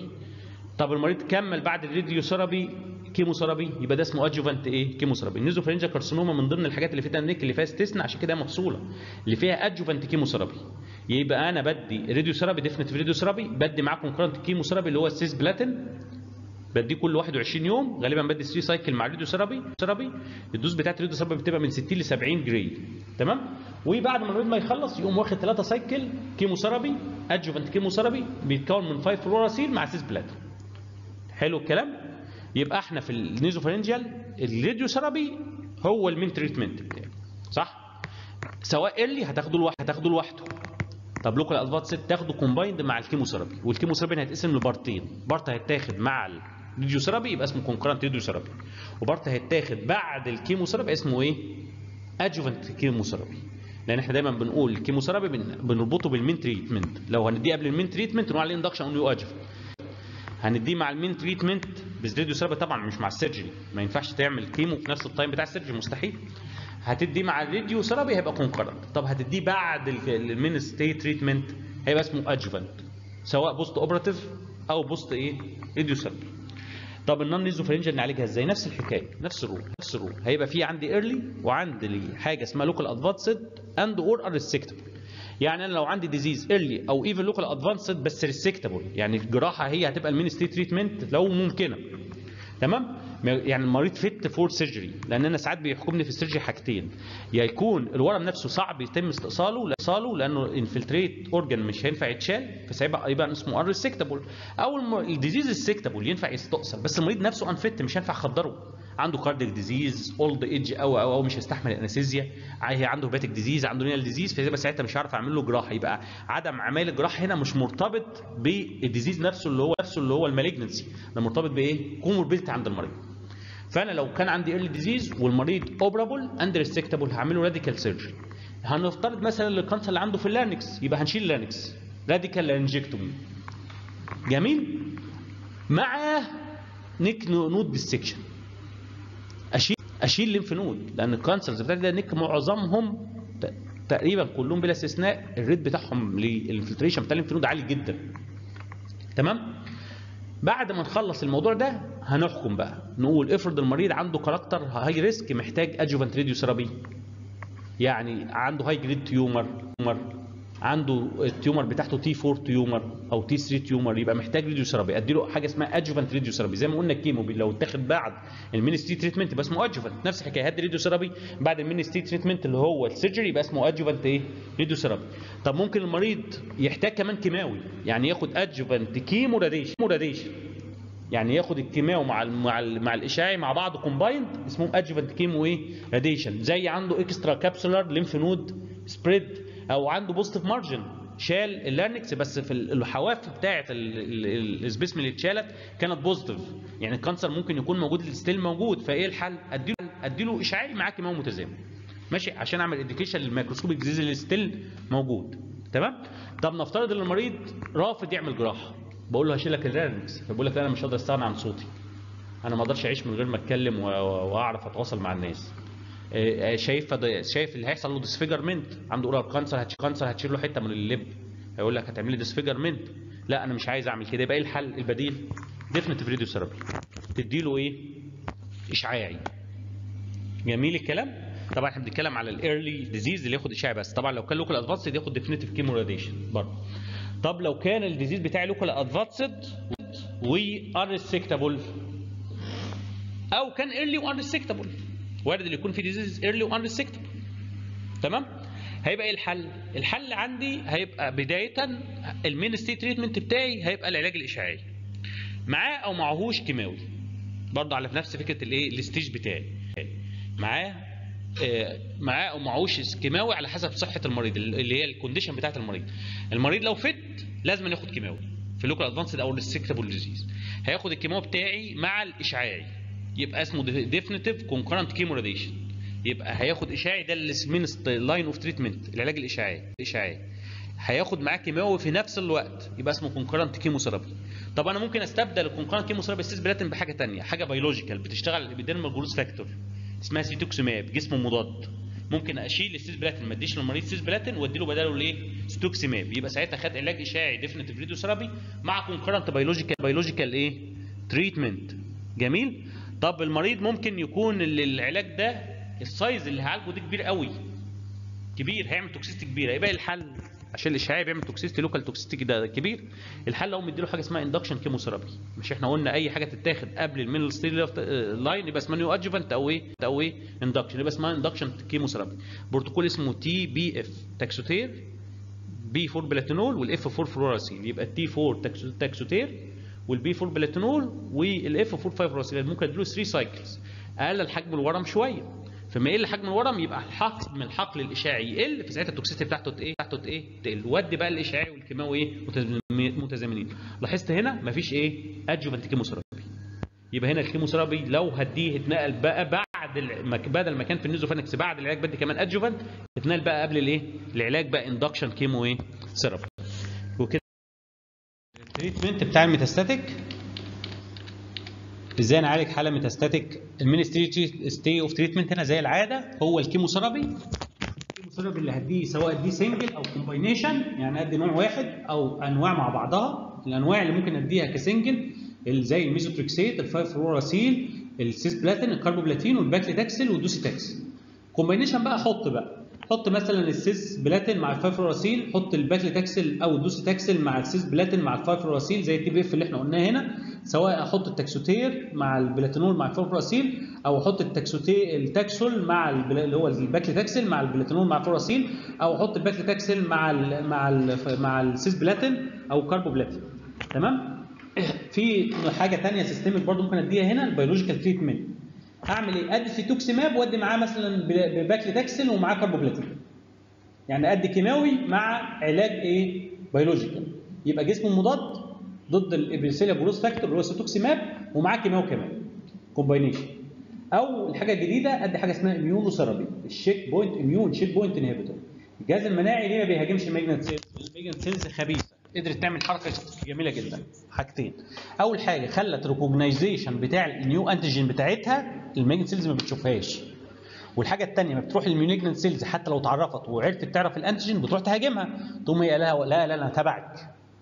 طب المريض كمل بعد الراديو ثيرابي كيمو ثيرابي يبقى ده اسمه ادجوفنت ايه كيمو ثيرابي النيزوفرنجا كارسينوما من ضمن الحاجات اللي فيها النيك اللي فيها ستيسنا عشان كده مفصوله اللي فيها ادجوفنت كيمو ثيرابي يبقى انا بدي راديو ثيرابي ديفنتيف راديو ثيرابي بدي معاه كونكرنت كيمو ثيرابي اللي هو السيس بلاتين بديه كل 21 يوم غالبا بدي 3 سايكل مع الراديو ثيرابي ثيرابي الدوز بتاعت الراديو ثيرابي بتبقى من 60 ل 70 جريد تمام وبعد ما المريض ما يخلص يقوم واخد 3 سايكل كيمو ثيرابي ادجوفنت كيمو ثيرابي بيتكون من 5 فلوراسيل مع سيس بلاتين حلو الكلام يبقى احنا في النيزوفرنجيال الراديو ثيرابي هو المين تريتمنت بتاعي صح سواء ايرلي هتاخده لوحده هتاخده لوحده طب لوكال ادفانس تاخده كومبايند مع الكيمو ثيرابي والكيمو ثيرابي هيتقسم لبارتين بارت هيتاخد مع الراديو ثيرابي يبقى اسمه كونكرنت راديو ثيرابي وبارت هيتاخد بعد الكيمو ثيرابي اسمه ايه ادجوفنت كيمو ثيرابي لان احنا دايما بنقول الكيمو ثيرابي بن- بنربطه بالمين تريتمنت لو هنديه قبل المين تريتمنت نقول عليه اندكشن او نيو ادجوفنت هنديه مع المين تريتمنت بس راديو ثيرابي طبعا مش مع السيرجري ما ينفعش تعمل كيمو في نفس التايم بتاع السيرجري مستحيل هتديه مع الراديو ثيرابي هيبقى كونكرنت طب هتديه بعد المين ستي تريتمنت هيبقى اسمه ادجوفنت سواء بوست اوبراتيف او بوست ايه راديو ثيرابي طب النون نيزوفرنجل نعالجها ازاي نفس الحكايه نفس الرول نفس الرول هيبقى في عندي ايرلي وعندي حاجه اسمها لوكال ادفانسد اند اور ارستكتبل يعني انا لو عندي ديزيز ايرلي او ايفن لوكال ادفانسد بس ريستكتبل يعني الجراحه هي هتبقى المين ستيت تريتمنت لو ممكنه تمام يعني المريض فيت فور سيرجري لان انا ساعات بيحكمني في السيرجري حاجتين يا يكون الورم نفسه صعب يتم استئصاله استئصاله لانه انفلتريت اورجان مش هينفع يتشال فسيبقى يبقى اسمه انريسكتبل او الم- الديزيز السكتبل ينفع يستأصل بس المريض نفسه انفت مش هينفع اخدره عنده كارديك ديزيز اولد ايدج او او او مش هيستحمل الانستيزيا هي عنده هيباتيك ديزيز عنده رينال ديزيز فيبقى ساعتها مش هعرف اعمل له جراحه يبقى عدم عمل الجراحه هنا مش مرتبط بالديزيز نفسه اللي هو نفسه اللي هو المالجنسي ده مرتبط بايه؟ كوموربيلتي عند المريض فانا لو كان عندي ايرلي ديزيز والمريض اوبرابل اند ريستكتبل هعمله راديكال سيرجري هنفترض مثلا الكانسر اللي عنده في اللارنكس يبقى هنشيل اللارنكس راديكال لارنجكتومي جميل مع نيك نود ديسكشن اشيل اشيل ليمف نود لان الكانسرز بتاعتي ده نيك معظمهم ت- تقريبا كلهم بلا استثناء الريت بتاعهم للانفلتريشن بتاع الليمف نود عالي جدا تمام بعد ما نخلص الموضوع ده هنحكم بقى نقول افرض المريض عنده كاركتر هاي ريسك محتاج ادجوفنت راديو ثيرابي يعني عنده هاي جريد تيومر تيومر عنده التيومر بتاعته تي 4 تيومر او تي 3 تيومر يبقى محتاج راديو ثيرابي ادي له حاجه اسمها ادجوفنت راديو ثيرابي زي ما قلنا الكيمو لو اتاخد بعد المينستي تريتمنت يبقى اسمه ادجوفنت نفس الحكايه هدي راديو ثيرابي بعد المينستي تريتمنت اللي هو السيرجري يبقى اسمه ادجوفنت ايه راديو ثيرابي طب ممكن المريض يحتاج كمان كيماوي يعني ياخد ادجوفنت كيمو راديشن كيمو راديشن يعني ياخد الكيماوي مع ال مع ال مع الاشعاعي مع بعض كومبايند اسمهم ادجوفنت كيمو ايه راديشن زي عنده اكسترا كابسولار ليمف نود سبريد او عنده بوزيتيف مارجن شال اللارنكس بس في الحواف بتاعه السبيسمن اللي اتشالت كانت بوزيتيف يعني الكانسر ممكن يكون موجود ستيل موجود فايه الحل اديله اديله اشعاعي معاه كيماوي متزامن ماشي عشان اعمل اديكيشن للميكروسكوبيك ديزيز اللي ستيل موجود تمام طب نفترض ان المريض رافض يعمل جراحه بقول له هشيل لك اللارنكس فبيقول لك لا انا مش هقدر استغنى عن صوتي انا ما اقدرش اعيش من غير ما اتكلم و- و- واعرف اتواصل مع الناس آه، شايف شايف اللي هيحصل له ديسفيجرمنت عنده اورال كانسر هتش كانسر هتشيل له حته من اللب هيقول لك هتعمل لي ديسفيجرمنت لا انا مش عايز اعمل كده يبقى ايه الحل البديل ديفنتيف راديو ثيرابي تديله ايه اشعاعي جميل الكلام طبعا احنا بنتكلم على الايرلي ديزيز اللي ياخد اشعاعي بس طبعا لو كان لوكال ادفانسد ياخد ديفينيتيف كيمو راديشن برضه طب لو كان الديزيز بتاعي لوكال ادفانسد وانريسكتابل او كان ايرلي وانريسكتابل وارد اللي يكون في ديزيز ايرلي وانريسكتابل تمام هيبقى ايه الحل الحل عندي هيبقى بدايه المين ستيت تريتمنت بتاعي هيبقى العلاج الاشعاعي معاه او معهوش كيماوي برضه على نفس فكره الايه الستيج بتاعي معاه آه، معاه او معهوش كيماوي على حسب صحه المريض اللي هي الكونديشن بتاعت المريض المريض لو فت لازم ياخد كيماوي في اللوكال ادفانسد او الريستريكتابل ديزيز هياخد الكيماوي بتاعي مع الاشعاعي يبقى اسمه ديفينيتيف كونكرنت كيمو راديشن يبقى هياخد اشعاعي ده المين لاين اوف تريتمنت العلاج الاشعاعي الاشعاعي هياخد معاه كيماوي في نفس الوقت يبقى اسمه كونكرنت كيمو ثيرابي طب انا ممكن استبدل الكونكرنت كيمو ثيرابي سيسبلاتين بحاجه ثانيه حاجه بيولوجيكال بتشتغل الابيديرمال جروث فاكتور اسمها سيتوكسيماب جسم مضاد ممكن اشيل السيسبلاتين ما اديش للمريض سيسبلاتين واديله بداله الايه ستوكسيماب يبقى ساعتها خد علاج اشعاعي ديفينيتيف راديو ثيرابي مع كونكرنت بيولوجيكال بيولوجيكال ايه تريتمنت جميل طب المريض ممكن يكون ال- العلاج ده السايز اللي هعالجه ده كبير قوي كبير هيعمل توكسيستي كبيره يبقى الحل عشان الاشعاعي بيعمل توكسيستي لوكال توكسيستي ده كبير الحل اقوم مديله حاجه اسمها اندكشن كيموثيرابي مش احنا قلنا اي حاجه تتاخد قبل المينل ستيل لاين يبقى اسمها نيو ادجوفنت او ايه او ايه اندكشن يبقى اسمها اندكشن كيموثيرابي بروتوكول اسمه تي بي اف تاكسوتير بي 4 بلاتينول والاف 4 فلوراسيل يبقى التي 4 تاكسو- تاكسوتير والبي 4 بلاتينول والاف 4 فايبروسيل ممكن اديله 3 سايكلز اقلل حجم الورم شويه فما يقل حجم الورم يبقى حجم الحقل الاشعاعي يقل في ساعتها التوكسيتي بتاعته ايه بتاعته ايه تقل ودي بقى الاشعاعي والكيماوي ايه متزامن- متزامنين لاحظت هنا مفيش ايه ادجوفنت كيموثيرابي يبقى هنا الكيموثيرابي لو هديه اتنقل بقى بعد المك... بدل ما كان في النيزوفينكس بعد العلاج بدي كمان ادجوفنت اتنقل بقى قبل الايه العلاج بقى اندكشن كيمو ايه ثيرابي وكده التريتمنت بتاع الميتاستاتيك ازاي نعالج حاله ميتاستاتيك المين ستي اوف تريتمنت هنا زي العاده هو الكيموثيرابي الكيموثيرابي اللي هديه سواء دي سنجل او كومباينيشن يعني ادي نوع واحد او انواع مع بعضها الانواع اللي ممكن اديها كسنجل اللي زي الميزوتريكسيت الفايفلوراسيل السيسبلاتين الكاربوبلاتين والباكليتاكسل والدوسيتاكسل كومباينيشن بقى حط بقى حط مثلا السيس بلاتين مع الفايفلوراسيل حط الباكليتاكسل او الدوسيتاكسل مع السيس بلاتين مع الفايفلوراسيل زي التي بي اف اللي احنا قلناه هنا سواء احط التاكسوتير مع البلاتينول مع الفايفلوراسيل او احط التاكسوتي التاكسول مع البل- اللي هو الباكليتاكسل مع البلاتينول مع الفلوراسيل او احط الباكليتاكسل مع ال مع ال مع السيس بلاتين او كاربوبلاتين تمام في حاجه ثانيه سيستمك برضو ممكن اديها هنا البيولوجيكال تريتمنت اعمل ايه ادي سيتوكسيماب وادي معاه مثلا بل- بباكليتاكسل ومعاه كاربوبلاتين يعني ادي كيماوي مع علاج ايه بيولوجيكال يبقى جسمه مضاد ضد الابريسيليا جروس فاكتور اللي هو السيتوكسيماب ومعاه كيماوي كمان كومباينيشن او الحاجه الجديده ادي حاجه اسمها اميونو ثيرابي الشيك بوينت اميون شيك بوينت انهبيتور الجهاز المناعي ليه ما بيهاجمش الميجنت سيلز الميجنت سيلز خبيثه قدرت تعمل حركه جميله جدا حاجتين اول حاجه خلت ريكوجنايزيشن بتاع النيو انتيجين بتاعتها الميجنت سيلز ما بتشوفهاش والحاجه الثانيه ما بتروح للميونيجنت سيلز حتى لو اتعرفت وعرفت تعرف الانتيجين بتروح تهاجمها تقوم هي لها لا لا انا تبعك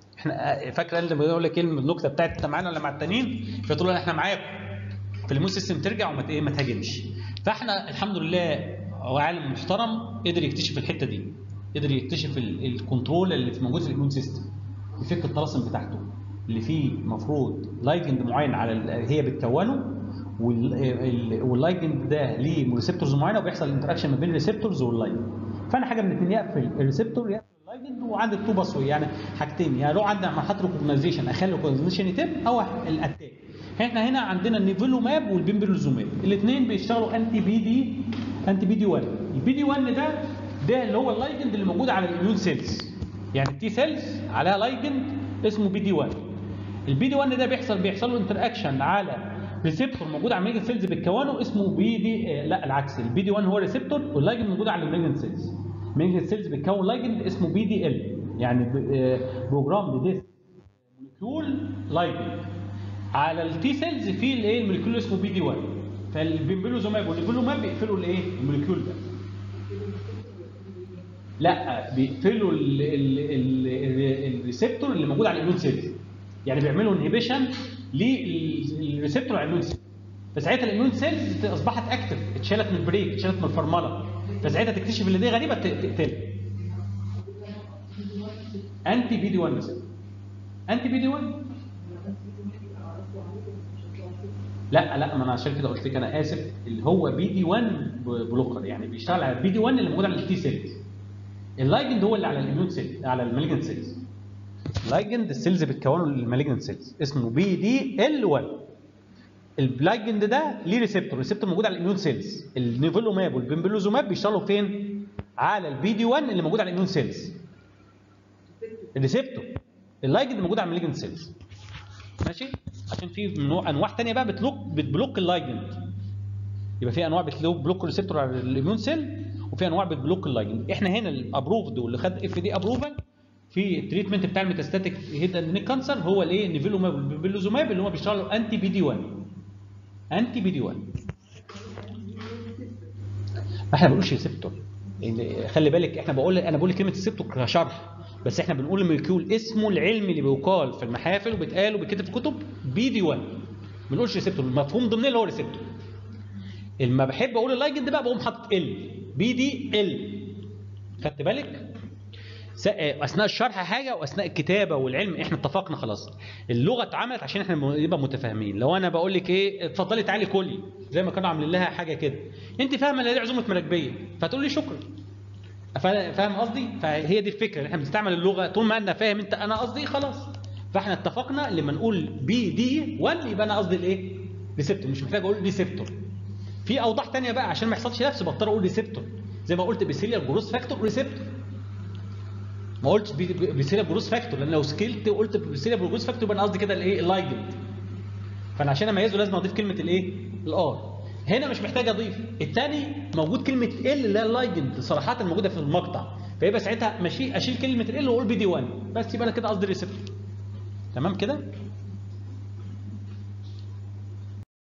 احنا فاكره اللي بيقول لك كلمه النكته بتاعت انت معانا ولا مع التانيين فتقول لها احنا معاكم في المون سيستم ترجع وما ت- ايه ما تهاجمش فاحنا الحمد لله هو عالم محترم قدر يكتشف الحته دي قدر يكتشف ال- الكنترول اللي في موجود في الاميون سيستم يفك الطلاسم بتاعته اللي فيه مفروض لايجند معين على ال- هي بتكونه وال- ال- واللايجند ده ليه ريسبتورز معينه وبيحصل انتراكشن ما بين الريسبتورز واللايجند فانا حاجه من الاثنين يقفل الريسبتور يقفل اللايجند وعندي التو باسوي يعني حاجتين يعني لو عندي مرحله ريكوجنايزيشن اخلي الريكوجنايزيشن يتم او الاتاك احنا هنا عندنا النيفولوماب والبيمبرلوزوماب الاثنين بيشتغلوا انتي بي دي انتي بي دي 1 البي دي 1 ده ده اللي هو اللايجند اللي موجود على الاميون سيلز يعني التي سيلز عليها لايجند اسمه بي دي 1 البي دي 1 ده بيحصل بيحصل له انتر اكشن على ريسبتور موجود على الميجن سيلز بتكونه اسمه بي دي آه، لا العكس البي دي 1 هو ريسبتور واللايجند موجود على الميجن سيلز الميجن سيلز بتكون لايجند اسمه بي دي ال يعني بروجرام ديس مولكيول لايجند على التي سيلز في الايه المولكيول اسمه بي دي 1 فالبيمبلوزوماب والنيفولوماب بيقفلوا الايه المولكيول ده لا بيقفلوا ال- ال- ال- ال- الريسبتور اللي موجود على الاميون سيلز يعني بيعملوا انهبيشن للريسبتور على الاميون سيلز فساعتها الاميون سيلز اصبحت اكتف اتشالت من البريك اتشالت من الفرمله فساعتها تكتشف ان دي غريبه ت- تقتلها انتي بي دي 1 مثلا انتي بي دي 1 لا لا ما انا عشان كده قلت لك انا اسف اللي هو بي دي 1 بلوكر يعني بيشتغل على البي دي 1 اللي موجود على التي سيلز اللايجند هو اللي على الاميون سيل على المالجنت سيلز اللايجند السيلز بتكونه المالجنت سيلز اسمه بي دي ال 1 اللايجند ده ليه ريسبتور ريسبتور موجود على الاميون سيلز النيفولوماب والبيمبلوزوماب بيشتغلوا فين على البي دي 1 اللي موجود على الاميون سيلز الريسبتور اللايجند موجود على المالجنت سيلز ماشي عشان في نوع انواع ثانيه بقى بتلوك بتبلوك اللايجند يبقى في انواع بتلوك بلوك ريسبتور على الاميون سيل وفي انواع بتبلوك اللايجند احنا هنا الابروفد واللي خد اف دي ابروفال في التريتمنت بتاع الميتاستاتيك هيد اند نيك كانسر هو الايه نيفيلوماب والبيلوزوماب اللي هم بيشتغلوا انتي بي دي 1 انتي بي دي 1 احنا ما بنقولش ريسبتور يعني خلي بالك احنا بقول انا بقول كلمه ريسبتور كشرح بس احنا بنقول المولكيول اسمه العلمي اللي بيقال في المحافل وبيتقال وبيتكتب في كتب بي دي 1 ما بنقولش ريسبتور المفهوم ضمنه اللي هو ريسبتور لما بحب اقول اللايجند بقى بقوم حاطط ال بي دي ال خدت بالك س- اثناء الشرح حاجه واثناء الكتابه والعلم احنا اتفقنا خلاص اللغه اتعملت عشان احنا م- نبقى متفاهمين لو انا بقول لك ايه اتفضلي تعالي كلي زي ما كانوا عاملين لها حاجه كده انت فاهمه ان دي عزومه مراكبيه فتقول لي شكرا فا- فاهم قصدي فهي دي الفكره احنا بنستعمل اللغه طول ما انا فاهم انت انا قصدي خلاص فاحنا اتفقنا لما نقول بي دي 1 يبقى انا قصدي الايه ريسبتور مش محتاج اقول ريسبتور في اوضاح تانية بقى عشان ما يحصلش نفس بضطر اقول ريسبتور زي ما قلت بيسيليال جروس فاكتور ريسبتور ما قلتش بي- بي- بيسيليال جروس فاكتور لان لو سكيلت وقلت بيسيليال جروس فاكتور يبقى انا قصدي كده الايه اللايجند فانا عشان اميزه لازم اضيف كلمه الايه الار هنا مش محتاج اضيف الثاني موجود كلمه ال اللي هي اللايجند صراحه موجوده في المقطع فيبقى ساعتها ماشي اشيل كلمه ال واقول بي دي 1 بس يبقى انا كده قصدي ريسبتور تمام كده